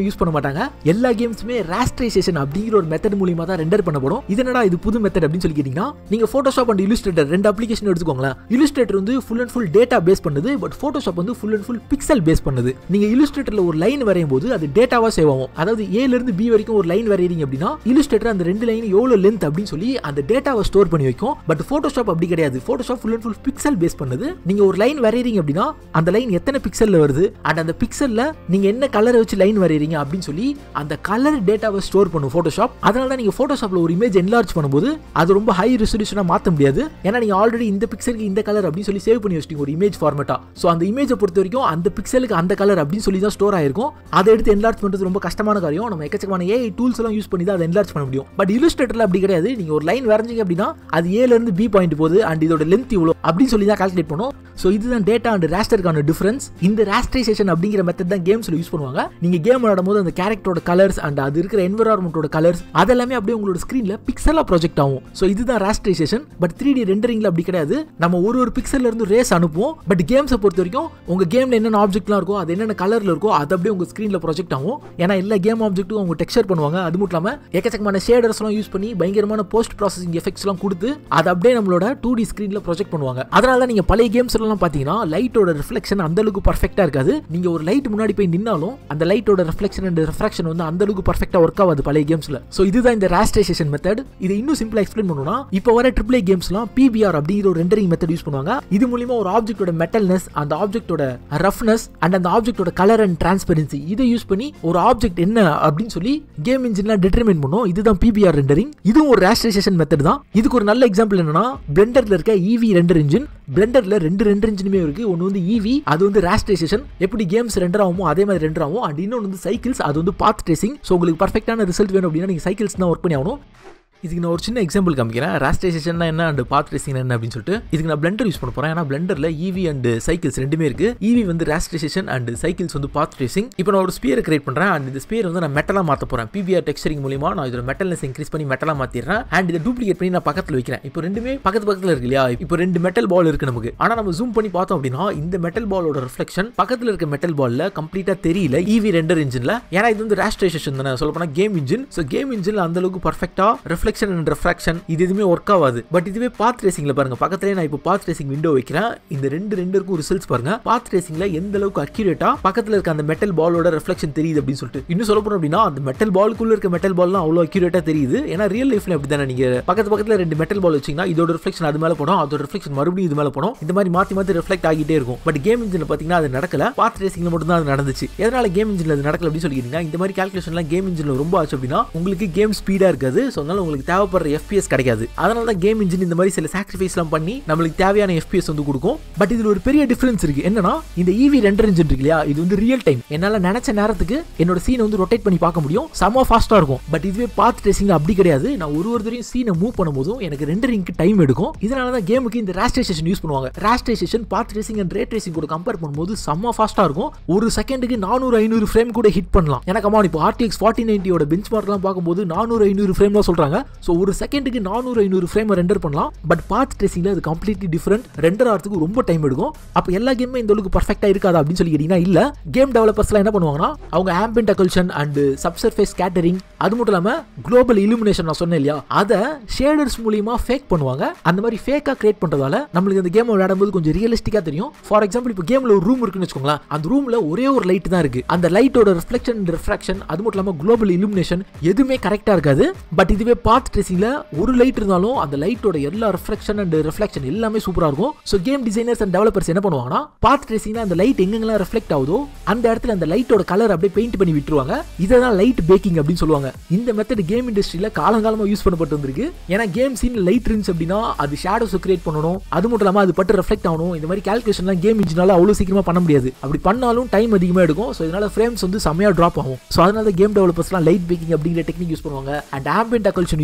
யூஸ் பண்ண மாட்டாங்க எல்லா கேம்ஸுமே ராஸ்ட்ரைசேஷன் அப்படிங்கிற ஒரு மெத்தட் மூலியமா தான் ரெண்டர் பண்ணப்படும் இது என்னடா இது புது மெத்தட் அப்படின்னு சொல்லி கேட்டீங்கன்னா நீங்க போட்டோஷாப் அண்ட் இல்லுஸ்ட்ரேட்டர் ரெண்டு அப்ளிகேஷன் எடுத்துக்கோங்களேன் இல்லுஸ்ட்ரேட்டர் வந்து full and full data base பண்ணுது பட் போட்டோஷாப் வந்து full and full pixel base பண்ணுது நீங்க இல்லுஸ்ட்ரேட்டர்ல ஒரு லைன் வரையும் போது அது டேட்டாவா சேவ் ஆகும் அதாவது ஏல இருந்து பி வரைக்கும் ஒரு லைன் வரையறீங்க அப்படின்னா இல்லுஸ்ட்ரேட்டர் அந்த ரெண்டு லைன் எவ்வளவு லென்த் அப்படின்னு சொல்லி அந்த டேட்டாவை ஸ்டோர் பண்ணி வைக்கும் பட் போட்டோஷாப் அப்படி கிடையாது Photoshop full and full pixel base பண்ணுது நீங்க ஒரு லைன் வரையறீங்க அப்படின்னா அந்த லைன் எத்தனை பிக்சல்ல வருது அண்ட் அந்த பிக்சல்ல நீங்க என்ன கலரை வச்சு லைன் வரையறீங்க அப்படின்னு சொல்லி அந்த கலர் டேட்டாவை ஸ்டோர் பண்ணும் போட்டோஷாப் அதனால தான் நீங்க போட்டோஷாப்ல ஒரு இமேஜ் என்லார்ஜ் பண்ணும்போது அது ரொம்ப ஹை ரெசல்யூஷனா மாத்த முடியாது ஏன்னா நீங்க ஆல்ரெடி இந்த பிக்சலுக்கு இந்த கலர் அப்படின்னு சொல்லி சேவ் பண்ணி வச்சிட்டீங்க ஒரு இமேஜ் ஃபார்மேட்டா ஸோ அந்த இமேஜை பொறுத்த வரைக்கும் அந்த பிக்சலுக்கு அந்த கலர் அப்படின்னு சொல்லி தான் ஸ்டோர் ஆயிருக்கும் அதை எடுத்து என்லார்ஜ் பண்றது ரொம்ப கஷ்டமான காரியம் நம்ம எக்கச்சக்கமான ஏஐ டூல்ஸ் எல்லாம் யூஸ் பண்ணி தான் அதை என்லார்ஜ் பண்ண முடியும் பட் இல்லுஸ்ட்ரேட்டர்ல அப்படி கிடையாது நீங்க ஒரு லைன் வரைஞ்சீங்க அப்படின்னா அது ஏல இருந்து பி பாயிண்ட் போகுது அண்ட் இதோட லென்த் இவ்வளோ அப்படின்னு சொல்லி தான் கால்குலேட் பண்ணும் ஸோ இதுதான் டேட்டா அண்ட் ரேஸ்டருக்கான டிஃபரன்ஸ் இந்த ரேஸ்டரைசேஷன் அப்படிங்கிற மெத்தட் தான் கேம்ஸ்ல யூஸ் பண்ணுவாங்க நீங்க கேம் விளையாடும் போது அந்த கேரக்டரோட கலர்ஸ் அண்ட் அது இருக்கிற என்வரான்மெண்டோட கலர்ஸ் அதெல்லாமே அப்படியே உங்களோட ஸ்க்ரீன்ல பிக்சலா ப்ரொஜெக்ட் ஆகும் ஸோ இதுதான் ரேஸ்டரைசேஷன் பட் த்ரீ டி ரெண்டரிங்ல அப்படி கிடையாது நம்ம ஒரு ஒரு பிக்சல்ல இருந்து ரேஸ் அனுப்புவோம் பட் கேம்ஸை பொறுத்த வரைக்கும் உங்க கேம்ல என்னென்ன ஆப்ஜெக்ட்லாம் இருக்கோ அது என்னென்ன கலர்ல இருக்கோ அது அப்படியே உங்க ஸ்க்ரீன்ல ப்ரொஜெக்ட் ஆகும் ஏன்னா எல்லா கேம் ஆப்ஜெக்ட்டும் அவங்க டெக்ஸ்சர் பண்ணுவாங்க அது மட்டும் இல்லாம எக்கச்சக்கமான ஷேடர்ஸ்லாம் யூஸ் பண்ணி பயங்கரமான போஸ்ட் ப்ராசஸிங் எஃபெக்ட்ஸ்லாம் கொடுத்து அதை அப்படியே நம்மளோட டூ டி ஸ்க்ரீன்ல ப்ரொஜெக்ட் பண்ணுவாங்க அதனால தான் நீங்க பழைய கேம்ஸ் எல்லாம் பார்த்தீங்கன்னா லைட்டோட ரிஃப்ளெக்ஷன் அந்த அளவுக்கு பர்ஃபெக்டா இருக்காது நீங்க ஒரு லைட் முன்னாடி போய் நின்னாலும் அந்த லைட்டோட ரிஃப்ளெக்ஷன் அண்ட் ரிஃப்ராக்ஷன் வந்து அந்த அளவுக்கு பர்ஃபெக்டா ஒர்க் ஆகாது பழைய கேம்ஸ்ல ஸோ இதுதான் இந்த ராஸ்டரைசேஷன் மெத்தட் இதை இன்னும் சிம்பிளா எக்ஸ்பிளைன் பண்ணணும்னா இப்போ வர ட்ரிபிள் கேம்ஸ்லாம் பிபிஆர் அப்படிங்கிற ஒரு ரெண்டரிங் மெத்தட் யூஸ் பண்ணுவாங்க இது மூலியமா ஒரு ஆப்ஜெக்ட்டோட மெட்டல்னஸ் அந்த ஆப்ஜெக்ட்டோட ரஃப்னஸ் அண்ட் அந்த ஆப்ஜெக்ட்டோட கலர் அண்ட் டிரான்ஸ்பரன்சி இதை யூஸ் பண்ணி ஒரு ஆப்ஜெக்ட் என்ன அப்படின்னு சொல்லி கேம் இன்ஜின்லாம் டிட்டர்மைன் பண்ணும் இதுதான் பிபிஆர் ரெண்டரிங் இதுவும் ஒரு ராஸ்டரைசேஷன் மெத்தட் தான் இதுக்கு ஒரு நல்ல எக்ஸாம்பிள் என்னன்னா பிளெண்டர்ல இருக்க இவி ரெண்டர் இன்ஜின் பிளெண்டர்ல ரெண்டு ரெண்டர் இன்ஜினுமே இருக்கு ஒன்று வந்து இவி அது வந்து ராஸ்டரைசேஷன் எப்படி கேம்ஸ் ரெண்டர் ஆகுமோ அதே மாதிரி ரெண்டர் ஆகும் அண்ட் இன்னொன்று வந்து சைக்கிள்ஸ் அது வந்து பாத் ட்ரேசிங் ஸோ உங்களுக்கு பர்ஃபெக்டான ரிசல்ட் வேணும் அப்படின்னா நீங்கள் சைக்கிள்ஸ் தான் ஒர்க் பண்ணி ஆகணும் இதுக்கு நான் ஒரு சின்ன எக்ஸாம்பிள் காமிக்கிறேன் ராஸ்டரைசேஷன் என்ன அண்ட் பாத் ரேசிங் என்ன அப்படின்னு சொல்லிட்டு இதுக்கு நான் பிளெண்டர் யூஸ் பண்ண போறேன் ஏன்னா பிளெண்டர்ல இவி அண்ட் சைக்கிள்ஸ் ரெண்டுமே இருக்கு இவி வந்து ராஸ்டரைசேஷன் அண்ட் சைக்கிள்ஸ் வந்து பாத் ரேசிங் இப்போ நான் ஒரு ஸ்பியர் கிரியேட் பண்றேன் அண்ட் இந்த ஸ்பியர் வந்து நான் மெட்டலா மாத்த போறேன் பிபிஆர் டெக்ஸ்டரிங் மூலியமா நான் இதோட மெட்டல்னஸ் இன்க்ரீஸ் பண்ணி மெட்டலா மாத்திடுறேன் அண்ட் இதை டூப்ளிகேட் பண்ணி நான் பக்கத்தில் வைக்கிறேன் இப்போ ரெண்டுமே பக்கத்து பக்கத்தில் இருக்கு இல்லையா இப்போ ரெண்டு மெட்டல் பால் இருக்கு நமக்கு ஆனா நம்ம ஜூம் பண்ணி பார்த்தோம் அப்படின்னா இந்த மெட்டல் பாலோட ரிஃப்ளெக்ஷன் பக்கத்தில் இருக்க மெட்டல் பால்ல கம்ப்ளீட்டா தெரியல இவி ரெண்டர் இன்ஜின்ல ஏன்னா இது வந்து ராஸ்டரைசேஷன் தானே சொல்ல போனா கேம் இன்ஜின் ஸோ கேம் இன்ஜின்ல அந்த அளவுக்கு பர்ஃபெக்டா ரிஃப்ளெக்ஷன் அண்ட் ரெஃப்ராக்ஷன் இது எதுவுமே ஒர்க் ஆகாது பட் இதுவே பாத் ரேசிங்ல பாருங்க பக்கத்துலேயே நான் இப்போ பாத் ரேசிங் விண்டோ வைக்கிறேன் இந்த ரெண்டு ரெண்டு இருக்கும் ரிசல்ட்ஸ் பாருங்க பாத் ரேசிங்ல எந்த அளவுக்கு அக்யூரேட்டா பக்கத்துல இருக்க அந்த மெட்டல் பாலோட ரிஃப்ளெக்ஷன் தெரியுது அப்படின்னு சொல்லிட்டு இன்னும் சொல்ல போனோம் அப்படின்னா அந்த மெட்டல் பாலுக்குள்ள இருக்க மெட்டல் பால்லாம் அவ்வளோ அக்யூரேட்டா தெரியுது ஏன்னா ரியல் லைஃப்ல அப்படி தானே நீங்க பக்கத்து பக்கத்துல ரெண்டு மெட்டல் பால் வச்சீங்கன்னா இதோட ரிஃப்ளெக்ஷன் அது மேல போடும் அதோட ரிஃப்ளெக்ஷன் மறுபடியும் இது மேல போடும் இந்த மாதிரி மாத்தி மாத்தி ரிஃப்ளெக்ட் ஆகிட்டே இருக்கும் பட் கேம் இன்ஜின்ல பாத்தீங்கன்னா அது நடக்கல பாத் ரேசிங்ல மட்டும் தான் அது நடந்துச்சு எதனால கேம் இன்ஜின்ல அது நடக்கல அப்படின்னு சொல்லிக்கிறீங்க இந்த மாதிரி கால்குலேஷன்லாம் கேம் இன்ஜின்ல ரொம்ப ஆச்சு அப்படின்னா உங்களுக்கு கேம் ஸ்பீடா இருக்காது ஸோ அதனால உங்களுக்கு தேவைப்படுற எஃபிஎஸ் கிடைக்காது அதனால தான் கேம் இன்ஜின் இந்த மாதிரி சில சாக்ரிஃபைஸ்லாம் பண்ணி நம்மளுக்கு தேவையான எஃபிஎஸ் வந்து கொடுக்கும் பட் இதுல ஒரு பெரிய டிஃபரன்ஸ் இருக்கு என்னன்னா இந்த இவி ரெண்டர் இன்ஜின் இருக்கு இல்லையா இது வந்து ரியல் டைம் என்னால நினைச்ச நேரத்துக்கு என்னோட சீனை வந்து ரொட்டேட் பண்ணி பார்க்க முடியும் செம ஃபாஸ்டா இருக்கும் பட் இதுவே பாத் ட்ரேசிங் அப்படி கிடையாது நான் ஒரு ஒரு தரையும் சீனை மூவ் பண்ணும்போதும் எனக்கு ரெண்டரிங்க்கு டைம் எடுக்கும் இதனால தான் கேமுக்கு இந்த ராஸ்டரைசேஷன் யூஸ் பண்ணுவாங்க rasterization path tracing and ray tracing கூட கம்பேர் பண்ணும்போது செம்ம ஃபாஸ்டா இருக்கும் ஒரு செகண்டுக்கு நானூறு ஐநூறு ஃப்ரேம் கூட ஹிட் பண்ணலாம் எனக்கு அம்மா இப்போ ஆர்டிஎக்ஸ் ஃபார்ட்டி நைன்ட்டியோட பெஞ்ச் மார்க்லாம் பார்க்கும்போது நானூறு ஐநூறு ஃப்ரேம் தான் சொல்றாங்க ஸோ ஒரு செகண்டுக்கு நானூறு ஐநூறு ஃப்ரேம் ரெண்டர் பண்ணலாம் பட் பாத் ட்ரேசிங்ல அது கம்ப்ளீட்லி டிஃப்ரெண்ட் ரெண்டர் ஆகிறதுக்கு ரொம்ப டைம் எடுக்கும் அப்போ எல்லா கேமுமே இந்த அளவுக்கு பர்ஃபெக்டா இருக்காதா அப்படின்னு சொல்லி கேட்டீங்கன்னா இல்ல கேம் டெவலப்பர்ஸ்லாம் என்ன பண்ணுவாங்கன்னா அவங்க ambient occlusion and subsurface scattering அது மட்டும் இல்லாம குளோபல் இலுமினேஷன் நான் சொன்னேன் இல்லையா அதை ஷேடர்ஸ் மூலியமா ஃபேக் பண்ணுவாங்க அந்த மாதிரி ஃபேக்கா கிரியேட் பண்றதால நம்மளுக்கு இந்த கேம் விளையாடும்போது கொஞ்சம் ரியலிஸ்டிக்கா தெரியும் ஃபார் எக்ஸாம்பிள் இப்போ கேம்ல ஒரு ரூம் இருக்குன்னு வச்சுக்கோங்களேன் அந்த ரூம்ல ஒரே ஒரு லைட் தான் இருக்கு அந்த லைட்டோட ரிஃப்ளெக்ஷன் ரிஃப்ராக்ஷன் அது மட்டும் இல்லாம குளோபல் இலுமினேஷன் எதுவுமே கரெக்டா இருக்காது பட் இதுவே பாத் ட்ரேசிங்ல ஒரு லைட் இருந்தாலும் அந்த லைட்டோட எல்லா ரிஃப்ளெக்ஷன் அண்ட் ரிஃப்ளெக்ஷன் எல்லாமே சூப்பரா இருக்கும் so game designers and developers என்ன பண்ணுவாங்கன்னா பாத் ட்ரேசிங்ல அந்த லைட் எங்கெங்கெல்லாம் ரிஃப்ளெக்ட் ஆகுதோ அந்த இடத்துல அந்த லைட்டோட கலர் அப்படியே பெயிண்ட் பண்ணி விட்டுருவாங்க இதான் லைட் பேக்கிங் அப்படின்னு சொல்லுவாங்க இந்த மெத்தட் கேம் இண்டஸ்ட்ரியில காலங்காலமா யூஸ் பண்ணப்பட்டு வந்திருக்கு ஏன்னா கேம் சீன் லைட் இருந்துச்சு அப்படின்னா அது ஷேடோஸ் கிரியேட் பண்ணணும் அது மட்டும் இல்லாம அது பட்டு ரெஃப்ளெக்ட் ஆகணும் இந்த மாதிரி கால்குலேஷன்லாம் கேம் இன்ஜினால அவ்வளோ சீக்கிரமா பண்ண முடியாது அப்படி பண்ணாலும் டைம் அதிகமாக எடுக்கும் ஸோ இதனால ஃப்ரேம்ஸ் வந்து செம்மையா ட்ராப் ஆகும் ஸோ அதனால கேம் டெவலப்பர்ஸ்லாம் லைட் பேக்கிங் அப்படிங்கிற டெக்னிக் யூஸ் பண்ணுவாங்க அண்ட் ஆம்பியன்ட் அக்கல்ஷன்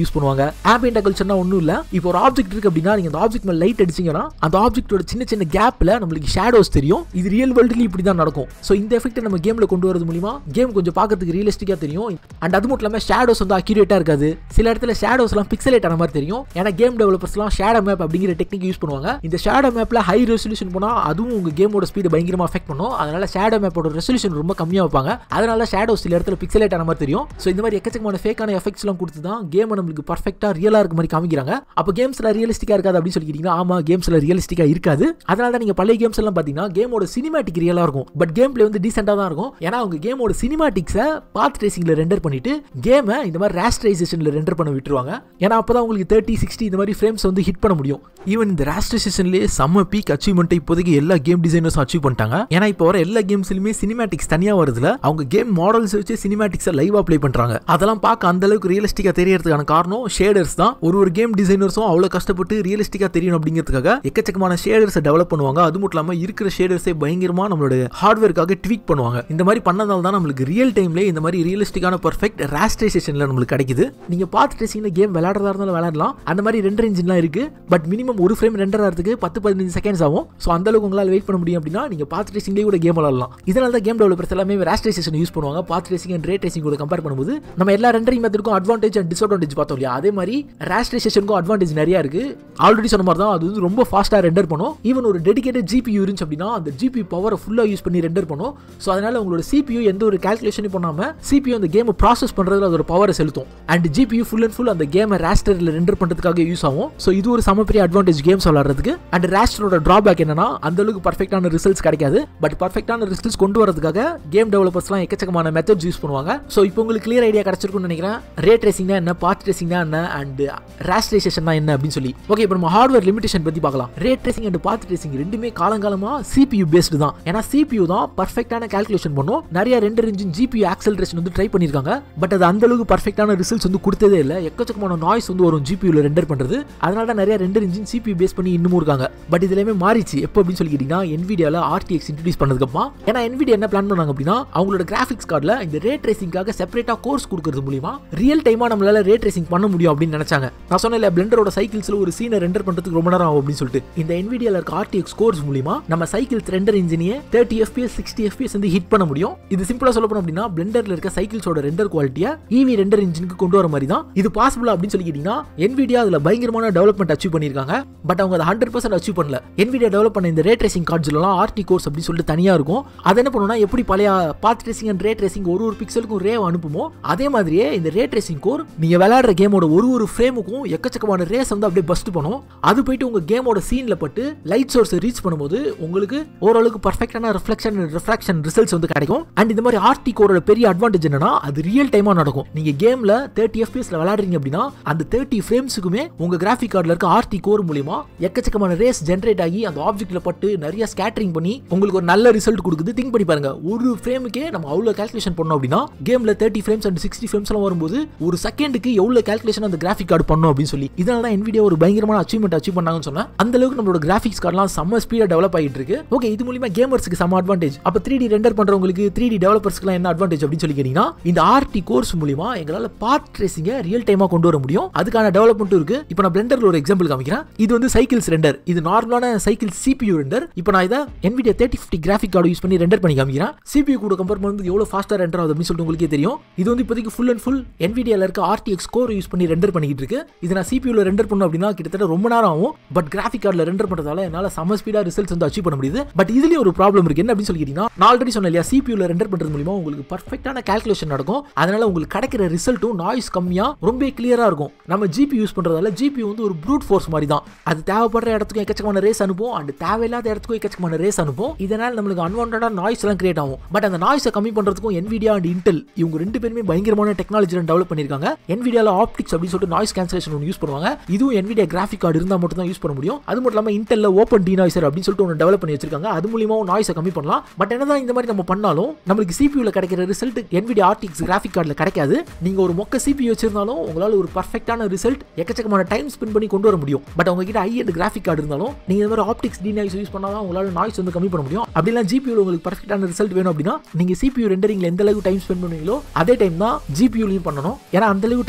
யூஸ் பண்ணுவாங்க ஆம்பியன்ட் கல்ச்சர்னா ஒன்றும் இல்லை இப்போ ஒரு ஆப்ஜெக்ட் இருக்கு அப்படின்னா நீங்க அந்த ஆப்ஜெக்ட் மேலே லைட் அடிச்சீங்கன்னா அந்த ஆப்ஜெக்ட்டோட சின்ன சின்ன கேப்ல நம்மளுக்கு ஷேடோஸ் தெரியும் இது ரியல் வேர்ல்டுல இப்படி தான் நடக்கும் ஸோ இந்த எஃபெக்ட் நம்ம கேம்ல கொண்டு வரது மூலியமா கேம் கொஞ்சம் பார்க்கறதுக்கு ரியலிஸ்டிக்கா தெரியும் அண்ட் அது மட்டும் இல்லாமல் ஷேடோஸ் வந்து அக்யூரேட்டா இருக்காது சில இடத்துல ஷேடோஸ்லாம் பிக்சலேட் ஆன மாதிரி தெரியும் ஏன்னா கேம் டெவலப்பர்ஸ்லாம் ஷேடோ மேப் அப்படிங்கிற டெக்னிக் யூஸ் பண்ணுவாங்க இந்த ஷேடோ மேப்ல ஹை ரெசல்யூஷன் போனா அதுவும் உங்க கேமோட ஸ்பீடு பயங்கரமா அஃபெக்ட் பண்ணும் அதனால ஷேடோ மேப்போட ரெசல்யூஷன் ரொம்ப கம்மியாக வைப்பாங்க அதனால ஷேடோஸ் சில இடத்துல பிக்சலேட் ஆன மாதிரி தெரியும் ஸோ இந்த மாதிரி எக்கச்சக்கமான ஃபேக்கான எஃபெக்ட்ஸ்லாம் கொடுத்து தான் கேமை நம்மளுக்கு பர்ஃபெக்டா ரியலா இருக்க மாதிரி காமிக்கிறாங்க அப்போ கேம்ஸ்ல ரியலிஸ்டிக்கா இருக்காது அப்படின்னு சொல்லிக்கிட்டீங்கன்னா ஆமா கேம்ஸ்ல ரியலிஸ்டிக்கா இருக்காது அதனால தான் நீங்க பழைய கேம்ஸ் எல்லாம் பாத்தீங்கன்னா கேமோட சினிமாட்டிக் ரியலா இருக்கும் பட் கேம் பிளே வந்து டீசெண்டா தான் இருக்கும் ஏன்னா அவங்க கேமோட சினிமாட்டிக்ஸை பாத் ட்ரேசிங்ல ரெண்டர் பண்ணிட்டு கேமை இந்த மாதிரி ரேஸ்டரைசேஷன்ல ரெண்டர் பண்ண விட்டுருவாங்க ஏன்னா அப்பதான் உங்களுக்கு தேர்ட்டி சிக்ஸ்டி இந்த மாதிரி ஃப்ரேம்ஸ் வந்து ஹிட் பண்ண முடியும் ஈவன் இந்த ரேஸ்டரைசேஷன்லேயே செம்ம பீக் அச்சீவ்மெண்ட்டை இப்போதைக்கு எல்லா கேம் டிசைனர்ஸும் அச்சீவ் பண்ணிட்டாங்க ஏன்னா இப்போ வர எல்லா கேம்ஸ்லையுமே சினிமாட்டிக்ஸ் தனியாக வருதுல அவங்க கேம் மாடல்ஸ் வச்சு சினிமாட்டிக்ஸை லைவா ப்ளே பண்றாங்க அதெல்லாம் பார்க்க அந்த அளவுக்கு ரியலிஸ்டிக்கா தெரியறதுக்கான காரணம் ஷேடர்ஸ் தான் ஒரு ஒரு கேம் டிசைனர்ஸும் அவ்வளோ கஷ்டப்பட்டு ரியலிஸ்டிக்கா தெரியணும் அப்படிங்கிறதுக்காக எக்கச்சக்கமான ஷேடர்ஸை டெவலப் பண்ணுவாங்க அது மட்டும் இல்லாமல் இருக்கிற ஷேடர்ஸே பயங்கரமா நம்மளோட ஹார்ட்வேர்க்காக ட்வீக் பண்ணுவாங்க இந்த மாதிரி பண்ணதால தான் நம்மளுக்கு ரியல் டைம்ல இந்த மாதிரி ரியலிஸ்டிக்கான பர்ஃபெக்ட் ரேஸ்டரைசேஷன்ல நம்மளுக்கு கிடைக்குது நீங்க பார்த்து ட்ரேசிங்ல கேம் விளையாடுறதா இருந்தாலும் விளையாடலாம் அந்த மாதிரி ரெண்டர் இன்ஜின்லாம் இருக்கு பட் மினிமம் ஒரு ஃப்ரேம் ரெண்டர் ஆகிறதுக்கு பத்து பதினஞ்சு செகண்ட்ஸ் ஆகும் ஸோ அந்த அளவுக்கு உங்களால் வெயிட் பண்ண முடியும் அப்படின்னா நீங்க பார்த்து ட்ரேசிங்லேயே கூட கேம் விளாடலாம் இதனால தான் கேம் டெவலப்பர்ஸ் எல்லாமே ரேஸ்டரைசேஷன் யூஸ் பண்ணுவாங்க path tracing and ray tracing கூட கம்பேர் பண்ணும்போது நம்ம எல்லா ரெண்டரிங் மெத்தடுக்கும் அட்வான்டேஜ் அண்ட் டிஸ்அட்வான்டேஜ் பார்த்தோம் இல்லையா அதே மாதிரி ரேஸ்டரைசேஷனுக்கும் அட்வான்டேஜ் நிறைய இருக்கு ஆல்ரெடி சொன்ன மாதிரி தான் அது வந்து ரொம்ப ஃபாஸ்ட்டாக ரெண்டர் பண்ணும் ஈவன் ஒரு டெடிகேட்டட் ஜிபி இருந்துச்சு அப்படின்னா அந்த ஜிபி பவரை ஃபுல்லாக யூஸ் பண்ணி ரெண்டர் பண்ணும் ஸோ அதனால உங்களோட சிபியூ எந்த ஒரு கால்குலேஷனும் பண்ணாமல் சிபியூ அந்த கேமை ப்ராசஸ் பண்ணுறதுல அதோட பவரை செலுத்தும் and GPU full and full அந்த கேமை ரேஸ்டரில் ரெண்டர் பண்ணுறதுக்காக யூஸ் ஆகும் ஸோ இது ஒரு சம பெரிய அட்வான்டேஜ் கேம்ஸ் விளாட்றதுக்கு அண்ட் ரேஸ்டரோட ட்ராபேக் என்னன்னா அந்த அளவுக்கு பர்ஃபெக்டான ரிசல்ட்ஸ் கிடைக்காது பட் பர்ஃபெக்டான ரிசல்ட்ஸ் கொண்டு வரதுக்காக கேம் டெவலப்பர்ஸ்லாம் எக்கச்சக்கமான மெத்தட்ஸ் யூஸ் பண்ணுவாங்க ஸோ இப்போ உங்களுக்கு கிளியர் ஐடியா கிடைச்சிருக்கும்னு நினைக்கிறேன் ரே ட்ரேசிங்னா என்ன பார்ட் ட்ரேசிங்னா என்ன அண்ட் ரேஸ்டரைசேஷன் என்ன அப்படின்னு சொல்லி ஓகே இப்போ நம்ம ஹார்ட்வேர் லிமிடேஷன் பத்தி பார்க்கலாம் ray tracing and path tracing ரெண்டுமே காலங்காலமா சிபியூ பேஸ்டு தான் ஏன்னா சிபியூ தான் பர்ஃபெக்டான கால்குலேஷன் பண்ணும் நிறைய ரெண்டர் இன்ஜின் ஜிபியூ ஆக்சலரேஷன் வந்து ட்ரை பண்ணியிருக்காங்க பட் அது அந்த அளவுக்கு பர்ஃபெக்டான ரிசல்ட்ஸ் வந்து கொடுத்ததே இல்லை எக்கச்சக்கமான நாய்ஸ் வந்து வரும் ஜிபியூல ரெண்டர் பண்றது அதனால தான் நிறைய ரெண்டர் இன்ஜின் சிபியூ பேஸ் பண்ணி இன்னமும் இருக்காங்க பட் இதுலயுமே மாறிச்சு எப்போ அப்படின்னு சொல்லி கேட்டீங்கன்னா NVIDIA-ல ஆர்டிஎக்ஸ் இன்ட்ரடியூஸ் பண்ணதுக்கப்புறமா ஏன்னா NVIDIA என்ன பிளான் பண்ணாங்க அப்படின்னா அவங்களோட கிராஃபிக்ஸ் கார்டில் இந்த ரே ட்ரேசிங்காக செப்பரேட்டாக கோர்ஸ் கொடுக்கறது மூலியமா ரியல் டைமாக நம்மளால ரே ட்ரேசிங் பண்ண முடியும் அப்படின்னு நினைச்சாங்க நான் சொன்னேன் பிளண்டரோட சைக்கிள்ஸ்ல ஒரு சீனை ரெண்டர் பண்றதுக்கு ரொம்ப நேரம் ஆகும் அப்படின்னு சொல்லிட்டு இந்த NVIDIA-ல இருக்க ஆர்டிஎக்ஸ் கோர்ஸ் மூலியமா நம்ம சைக்கிள்ஸ் ரெண்டர் இன்ஜினியே தேர்ட்டி எஃபிஎஸ் சிக்ஸ்டி எஃபிஎஸ் வந்து ஹிட் பண்ண முடியும் இது சிம்பிளா சொல்ல போனோம் அப்படின்னா பிளண்டர்ல இருக்க சைக்கிள்ஸோட ரெண்டர் குவாலிட்டியை ஈவி ரெண்டர் இன்ஜினுக்கு கொண்டு வர மாதிரி தான் இது பாசிபிள் அப்படின்னு சொல்லி கேட்டீங்கன்னா NVIDIA அதுல பயங்கரமான டெவலப்மெண்ட் அச்சீவ் பண்ணியிருக்காங்க பட் அவங்க அதை ஹண்ட்ரட் பர்சன்ட் அச்சீவ் பண்ணல NVIDIA டெவலப் பண்ண இந்த ரே ட்ரேசிங் கார்ட்ஸ்லாம் ஆர்டி கோர்ஸ் அப்படின்னு சொல்லிட்டு தனியா இருக்கும் அது என்ன பண்ணுன்னா எப்படி பழைய path tracing and ray tracing ஒரு ஒரு பிக்சலுக்கும் ரே அனுப்புமோ அதே மாதிரியே இந்த ரே ட்ரேசிங் கோர் நீங்க விளையாடுற கேமோட ஒரு ஒரு ஃப்ரேமுக்கும் எக்கச்சக்கமான ரேஸ் வந்து அப்படியே பஸ்ட் பண்ணும் அது போயிட்டு உங்க கேமோட சீன்ல பட்டு லைட் சோர்ஸ் ரீச் பண்ணும்போது உங்களுக்கு ஓரளவுக்கு பர்ஃபெக்டான ரிஃப்ளெக்ஷன் ரிஃப்ராக்ஷன் ரிசல்ட்ஸ் வந்து கிடைக்கும் அண்ட் இந்த மாதிரி ஆர்டி கோரோட பெரிய அட்வான்டேஜ் என்னன்னா அது ரியல் டைமா நடக்கும் நீங்க கேம்ல தேர்ட்டி எஃபிஎஸ்ல விளையாடுறீங்க அப்படின்னா அந்த தேர்ட்டி ஃப்ரேம்ஸுக்குமே உங்க கிராஃபிக் கார்டில் இருக்க ஆர்டி கோர் மூலியமா எக்கச்சக்கமான ரேஸ் ஜென்ரேட் ஆகி அந்த ஆப்ஜெக்ட்ல பட்டு நிறைய ஸ்கேட்டரிங் பண்ணி உங்களுக்கு ஒரு நல்ல ரிசல்ட் கொடுக்குது திங்க் பண்ணி பாருங்க ஒரு ஃப்ரேமுக்கே நம்ம அவ்வளோ கால்குலேஷன் பண்ணோம் அப்படின்னா கேம்ல thirty frames and sixty frames எல்லாம் வரும்போது ஒரு செகண்டுக்கு எவ்வளவு கால்குலேஷன் அந்த கிராஃபிக் கார்டு பண்ணும் அப்படின்னு சொல்லி இதனால தான் NVIDIA ஒரு பயங்கரமான அச்சீவ்மெண்ட் அச்சீவ் பண்ணாங்கன்னு சொன்னா அந்த அளவுக்கு நம்மளோட கிராஃபிக்ஸ் கார்டெல்லாம் செம்ம ஸ்பீடா டெவலப் ஆகிட்டு இருக்கு ஓகே இது மூலியமா கேமர்ஸ்க்கு செம்ம அட்வான்டேஜ் அப்ப த்ரீ டி ரெண்டர் பண்றவங்களுக்கு த்ரீ டி டெவலப்பர்ஸ்க்குலாம் என்ன அட்வான்டேஜ் அப்படின்னு சொல்லி கேட்டீங்கன்னா இந்த ஆர்டி கோர்ஸ் மூலியமா எங்களால பார்ட் ட்ரேசிங்கை ரியல் டைமா கொண்டு வர முடியும் அதுக்கான டெவலப்மெண்ட்டும் இருக்கு இப்போ நான் பிளெண்டர்ல ஒரு எக்ஸாம்பிள் காமிக்கிறேன் இது வந்து சைக்கிள்ஸ் ரெண்டர் இது நார்மலான சைக்கிள் சிபியூ ரெண்டர் இப்போ நான் இதை NVIDIA thirty fifty graphic card use பண்ணி ரெண்டர் பண்ணி காமிக்கிறேன் சிபியூ கூட கம்பேர் பண்ணும்போது எவ்வளவு ஃபாஸ்டா ரெண்டர் ஆகுது அப்படின்னு சொல்லிட்டு உங்களுக்கே தெரியும் இது வந்து இப்போதைக்கு ஃபுல் அண்ட் ஃபுல் NVIDIA-ல இருக்க ஆர்டிஎக்ஸ் கோர் யூஸ் பண்ணி ரெண்டர் பண்ணிக்கிட்டு இருக்கு இது நான் சிபியூல ரெண்டர் பண்ணணும் அப்படின்னா கிட்டத்தட்ட ரொம்ப நேரம் ஆகும் பட் கிராஃபிக் கார்டில் ரெண்டர் பண்றதால என்னால செம ஸ்பீடா ரிசல்ட்ஸ் வந்து அச்சீவ் பண்ண முடியுது பட் இதுலயும் ஒரு ப்ராப்ளம் இருக்கு என்ன அப்படின்னு சொல்லி கேட்டீங்கன்னா நான் ஆல்ரெடி சொன்னேன் இல்லையா சிபியூல ரெண்டர் பண்றது மூலியமா உங்களுக்கு பர்ஃபெக்டான கால்குலேஷன் நடக்கும் அதனால உங்களுக்கு கிடைக்கிற ரிசல்ட்டும் நாய்ஸ் கம்மியா ரொம்ப கிளியரா இருக்கும் நம்ம ஜிபி யூஸ் பண்றதால ஜிபி வந்து ஒரு ப்ரூட் ஃபோர்ஸ் மாதிரி தான் அது தேவைப்படுற இடத்துக்கும் எக்கச்சக்கமான ரேஸ் அனுப்பும் அண்ட் தேவையில்லாத இடத்துக்கும் எக்கச்சக்கமான ரேஸ் அனுப்பும் இதனால் நம்மளுக்கு அன்வான்டான நாய்ஸ் எல்லாம் கிரியேட் ஆகும் பட் அந்த நாய்ஸை கம்மி பண்றதுக்கும் NVIDIA அண்ட் இன்டெல் இவங்க ரெண்டு பேருமே பயங்கரமான டெக்னாலஜி டெவலப் பண்ணிருக்காங்க NVIDIA-ல ஆப்டிக்ஸ் அப்படின்னு சொல்லிட்டு நாய்ஸ் கேன்சலேஷன் ஒன்று யூஸ் பண்ணுவாங்க இதுவும் NVIDIA கிராஃபிக் கார்டு இருந்தால் மட்டும் தான் யூஸ் பண்ண முடியும் அது மட்டும் இல்லாமல் இன்டெல்ல ஓப்பன் டிநாய்சர் அப்படின்னு சொல்லிட்டு ஒன்று டெவலப் பண்ணி வச்சிருக்காங்க அது மூலியமாவும் நாய்ஸை கம்மி பண்ணலாம் பட் என்னதான் இந்த மாதிரி நம்ம பண்ணாலும் நம்மளுக்கு சிபியூல கிடைக்கிற ரிசல்ட் NVIDIA ஆர்டிக்ஸ் கிராஃபிக் கார்டில் கிடைக்காது நீங்க ஒரு மொக்க சிபியூ வச்சிருந்தாலும் உங்களால ஒரு பர்ஃபெக்டான ரிசல்ட் எக்கச்சக்கமான டைம் ஸ்பெண்ட் பண்ணி கொண்டு வர முடியும் பட் அவங்க கிட்ட ஐ அண்ட் கிராஃபிக் கார்டு இருந்தாலும் நீங்க இந்த மாதிரி ஆப்டிக்ஸ் டிநாய்ஸ் யூஸ் பண்ணாதான் உங்களால நாய்ஸ் வந்து கம்மி பண்ண முடியும் அப்படிலாம் ஜிபியூல உங்களுக்கு பர்ஃபெக்டான ரிசல்ட் வேணும் அப்படின்னா நீங்க சிபியூ ரெண்டரிங்ல எந்த அளவுக்கு டைம் ஸ்பெண்ட் பண்ணுவீங்களோ அதே டைம் தான் ஜிபியூலையும் பண்ணணும் ஏன்னா அந்த அளவுக்கு டைம் கொடுத்தா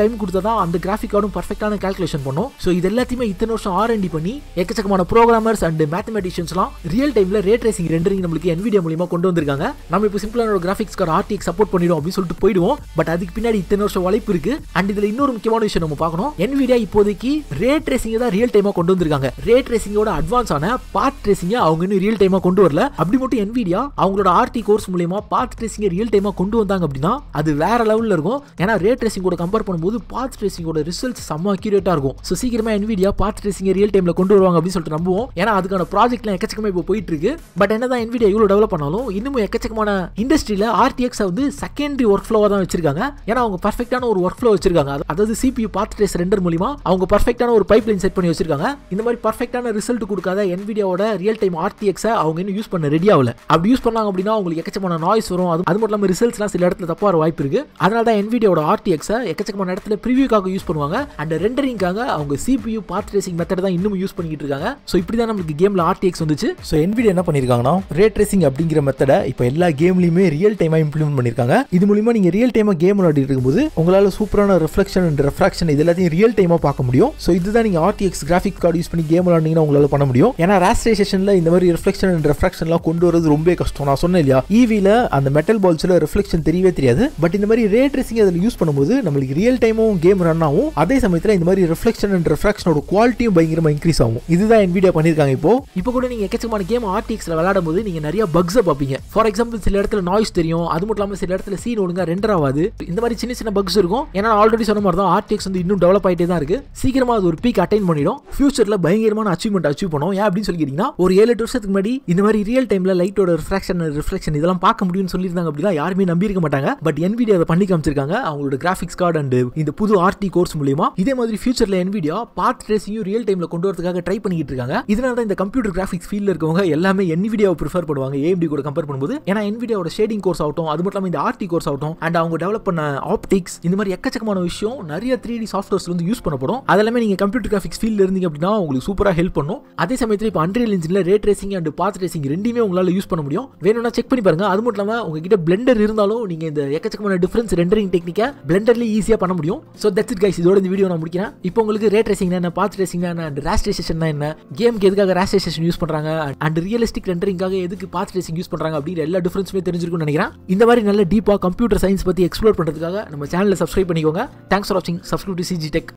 தான் அந்த கிராஃபிக் கார்டும் பர்ஃபெக்டான கால்குலேஷன் பண்ணும் ஸோ இது எல்லாத்தையுமே இத்தனை வருஷம் ஆர்என்டி பண்ணி எக்கச்சக்கமான ப்ரோக்ராமர்ஸ் அண்ட் மேத்தமெட்டிஷியன்ஸ்லாம் ரியல் டைம்ல ரே ட்ரேசிங் ரெண்டரிங் நம்மளுக்கு NVIDIA மூலியமா கொண்டு வந்திருக்காங்க நம்ம இப்போ சிம்பிளான ஒரு கிராஃபிக்ஸ் கார்டு ஆர்டிஎக்ஸ் சப்போர்ட் பண்ணிடும் அப்படின்னு சொல்லிட்டு போயிடுவோம் பட் அதுக்கு பின்னாடி இத்தனை வருஷம் உழைப்பு இருக்கு அண்ட் இதுல இன்னொரு முக்கியமான விஷயம் நம்ம பார்க்கணும் NVIDIA இப்போதைக்கு ரே ட்ரேசிங் தான் ரியல் டைமா கொண்டு வந்திருக்காங்க ரே ட்ரேசிங்கோட அட்வான்ஸ் ஆன பார்ட் ட்ரேசிங்கை அவங்க இன்னும் ரியல் டைமா கொண்டு வரல அப்படி மட்டும் NVIDIA அவங்களோட ஆர்டி கோர்ஸ் மூலியமா பார்ட் ட்ரேசிங்கை ரியல் டைமா கொண்டு வந்தாங்க அப்படின்னா அது வேற லெவல்ல இருக்கும் ஏன்னா ரே ட்ரேசிங்கோட கம்பேர் பண்ணும்போது பார்ட் ட்ரேசிங்கோட ரிசல்ட்ஸ் செம்ம அக்யூரேட்டா இருக்கும் ஸோ சீக்கிரமா NVIDIA பார்ட் ட்ரேசிங்கை ரியல் டைம்ல கொண்டு வருவாங்க அப்படின்னு சொல்லிட்டு நம்புவோம் ஏன்னா அதுக்கான ப்ராஜெக்ட்லாம் எக்கச்சக்கமா இப்போ போயிட்டு இருக்கு பட் என்னதான் NVIDIA இவ்வளவு டெவலப் பண்ணாலும் இன்னமும் எக்கச்சக்கமான இண்டஸ்ட்ரியில RTX வந்து செகண்டரி ஒர்க் ஃப்ளோவா தான் வச்சிருக்காங்க ஏன்னா அவங்க பர்ஃபெக்டான ஒரு ஒர்க் ஃப்ளோ வச்சிருக்காங்க அது- அதாவது CPU பார்ட் ட்ரேஸ் ரெண்டர் மூலியமா அவங்க பர்ஃபெக்டான ஒரு பைப் லைன் செட் பண்ணி வச்சிருக்காங்க இந்த மாதிரி பர்ஃபெக்டான ரிசல்ட் கொடுக்காத NVIDIAவோட ரியல் டைம் RTX -அ அவங்க இன்னும் யூஸ் பண்ண ரெடி ஆகல அப்படி யூஸ் பண்ணாங்க அப்படின்னா உங்களுக்கு எக்கச்சக்கமான நாய்ஸ் வரும் அது அது மட்டும் இல்லாமல் ரிசல்ட்ஸ்லாம் சில இடத்துல தப்பா வர வாய்ப்பு இருக்கு அதனால தான் NVIDIAவோட RTX -அ எக்கச்சக்கமான இடத்துல ப்ரிவியூக்காக யூஸ் பண்ணுவாங்க அண்ட் ரெண்டரிங்காக அவங்க CPU பார்ட் ட்ரேசிங் மெத்தட் தான் இன்னும் யூஸ் பண்ணிட்டு இருக்காங்க ஸோ இப்படி தான் நம்மளுக்கு கேம்ல RTX வந்துச்சு ஸோ NVIDIA என்ன பண்ணிருக்காங்கன்னா ரே ட்ரேசிங் அப்படிங்கிற மெத்தடை இப்போ எல்லா கேம்லயுமே ரியல் டைமா இம்ப்ளிமெண்ட் பண்ணிருக்காங்க இது மூலியமா நீங்க ரியல் டைமா கேம் விளையாடிட்டு இருக்கும்போது உங்களால சூப்பரான ரிஃப்ளெக்ஷன் அண்ட் ரெஃப்ராக்ஷன் இது எல்லாத்தையும் ரியல் டைமா பார்க்க முடியும் ஸோ இதுதான் நீங்க RTX கிராஃபிக் கார்டு யூஸ் பண்ணி கேம் விளையாடிங்கன்னா உங்களால பண்ண முடியும் ஏன்னா ராஸ்ட்ரேஷன்ல இந்த மாதிரி ரிஃப்ளெக்ஷன் அண்ட் ரெஃப்ராக்ஷன்லாம் கொண்டு வரது ரொம்ப கஷ்டம் நான் சொன்னேன் இல்லையா ஈவில அந்த மெட்டல் பால்ஸ்ல ரிஃப்ளெக்ஷன் தெரியவே தெரியாது பட் இந்த மாதிரி ரே ட்ரேசிங் அதில் யூஸ் பண்ணும்போது நம்மளுக்கு ரியல் டைமும் கேம் ரன் ஆகும் அதே சமயத்தில் இந்த மாதிரி ரிஃப்ளெக்ஷன் அண்ட் ரெஃப்ராக்ஷனோட குவாலிட்டியும் பயங்கரமா இன்க்ரீஸ் ஆகும் இதுதான் NVIDIA பண்ணிருக்காங்க இப்போ இப்போ கூட நீங்க எக்கச்சக்கமான கேம் RTXல விளையாடும் போது நீங்க நிறைய பக்ஸை பார்ப்பீங்க ஃபார் எக்ஸாம்பிள் சில இடத்துல நாய்ஸ் தெரியும் அது மட்டும் இல்லாமல் சில இடத்துல சீன் ஒழுங்கா ரெண்டர் ஆகாது இந்த மாதிரி சின்ன சின்ன பக்ஸ் இருக்கும் ஏன்னா ஆல்ரெடி சொன்ன மாதிரி தான் RTX வந்து இன்னும் டெவலப் ஆயிட்டே தான் இருக்கு சீக்கிரமா அது ஒரு பீக் அட்டைன் பண்ணிடும் ஃபியூச்சர்ல பயங்கரமான அச்சீவ்மெண்ட் அச்சீவ் பண்ணும் ஏன் அப்படின்னு சொல்லி கேட்டீங்கன்னா ஒரு ஏழு எட்டு வருஷத்துக்கு முன்னாடி இந்த மாதிரி ரியல் டைம்ல லைட்டோட ரிஃப்ராக்ஷன் ரிஃப்ளெக்ஷன் இதெல்லாம் பார்க்க முடியும்னு சொல்லியிருந்தாங்க அப்படின்னா யாருமே நம்பி இருக்க மாட்டாங்க பட் NVIDIA அதை பண்ணி காமிச்சிருக்காங்க அவங்களோட கிராஃபிக்ஸ் கார்டு அண்ட் இந்த புது ஆர்டி கோர்ஸ் மூலியமா இதே மாதிரி ஃபியூச்சர்ல NVIDIA பார்ட் ட்ரேசிங்கும் ரியல் டைம்ல கொண்டு வரதுக்காக ட்ரை பண்ணிட்டு இருக்காங்க இதனால தான் இந்த கம்ப்யூட்டர் கிராஃபிக்ஸ் ஃபீல்ட்ல இருக்கவங்க எல்லாமே NVIDIA-வை ப்ரிஃபர் பண்ணுவாங்க AMD கூட கம்பேர் பண்ணும்போது ஏன்னா NVIDIA-வோட ஷேடிங் கோர்ஸ் ஆகட்டும் அது மட்டும் இல்லாமல் இந்த ஆர்டி கோர்ஸ் ஆகட்டும் அண்ட் அவங்க டெவலப் பண்ண ஆப்டிக்ஸ் இந்த மாதிரி எக்கச்சக்கமான விஷயம் நிறைய த்ரீ டி சாஃப்ட்வேர்ஸ் வந்து யூஸ் பண்ணப்படும் அதெல்லாமே நீங்க கம்ப்யூட்டர் கிராஃபிக்ஸ் ஃபீல்ட்ல இருந்தீங்க அப்படின்னா உங்களுக்கு சூப்பராக ஹெல்ப் பண்ணும் அதே சமயத்தில் இப்போ அன்ரியல் இன்ஜின்ல ray tracing and path tracing ரெண்டுமே உங்களால யூஸ் பண்ண முடியும் வேணும்னா செக் பண்ணி பாருங்க அது மட்டும் இல்லாமல் உங்ககிட்ட பிளெண்டர் இருந்தாலும் நீங்க இந்த எக்கச்சக்கமான டிஃபரன்ஸ் ரெண்டரிங் டெக்னிக்கை பிளெண்டர்ல ஈஸியாக பண்ண முடியும் ஸோ தட்ஸ் இட் கைஸ் இதோட இந்த வீடியோ நான் முடிக்கிறேன் இப்போ உங்களுக்கு ரே ட்ரேசிங் என்ன பாத் ட்ரேசிங் என்ன அண்ட் ராஸ்ட்ரேஷன் என்ன கேமுக்கு எதுக்காக ராஸ்ட்ரேஷன் யூஸ் பண்றாங்க அண்ட் ரியலிஸ்டிக் ரெண்டரிங்காக எதுக்கு பாத் ட்ரேசிங் யூஸ் பண்றாங்க அப்படிங்கிற எல்லா டிஃபரன்ஸுமே தெரிஞ்சிருக்கும்னு நினைக்கிறேன் இந்த மாதிரி நல்ல டீப்பாக கம்ப்யூட்டர் சயின்ஸ் பத்தி எக்ஸ்ப்ளோர் பண்றதுக்காக நம்ம சேனலை சப்ஸ்கிரைப் பண்ணிக்கோங்க தேங்க்ஸ் ஃபார் வாட்சிங் சப்ஸ்கிரைப் டு சிஜி டெக்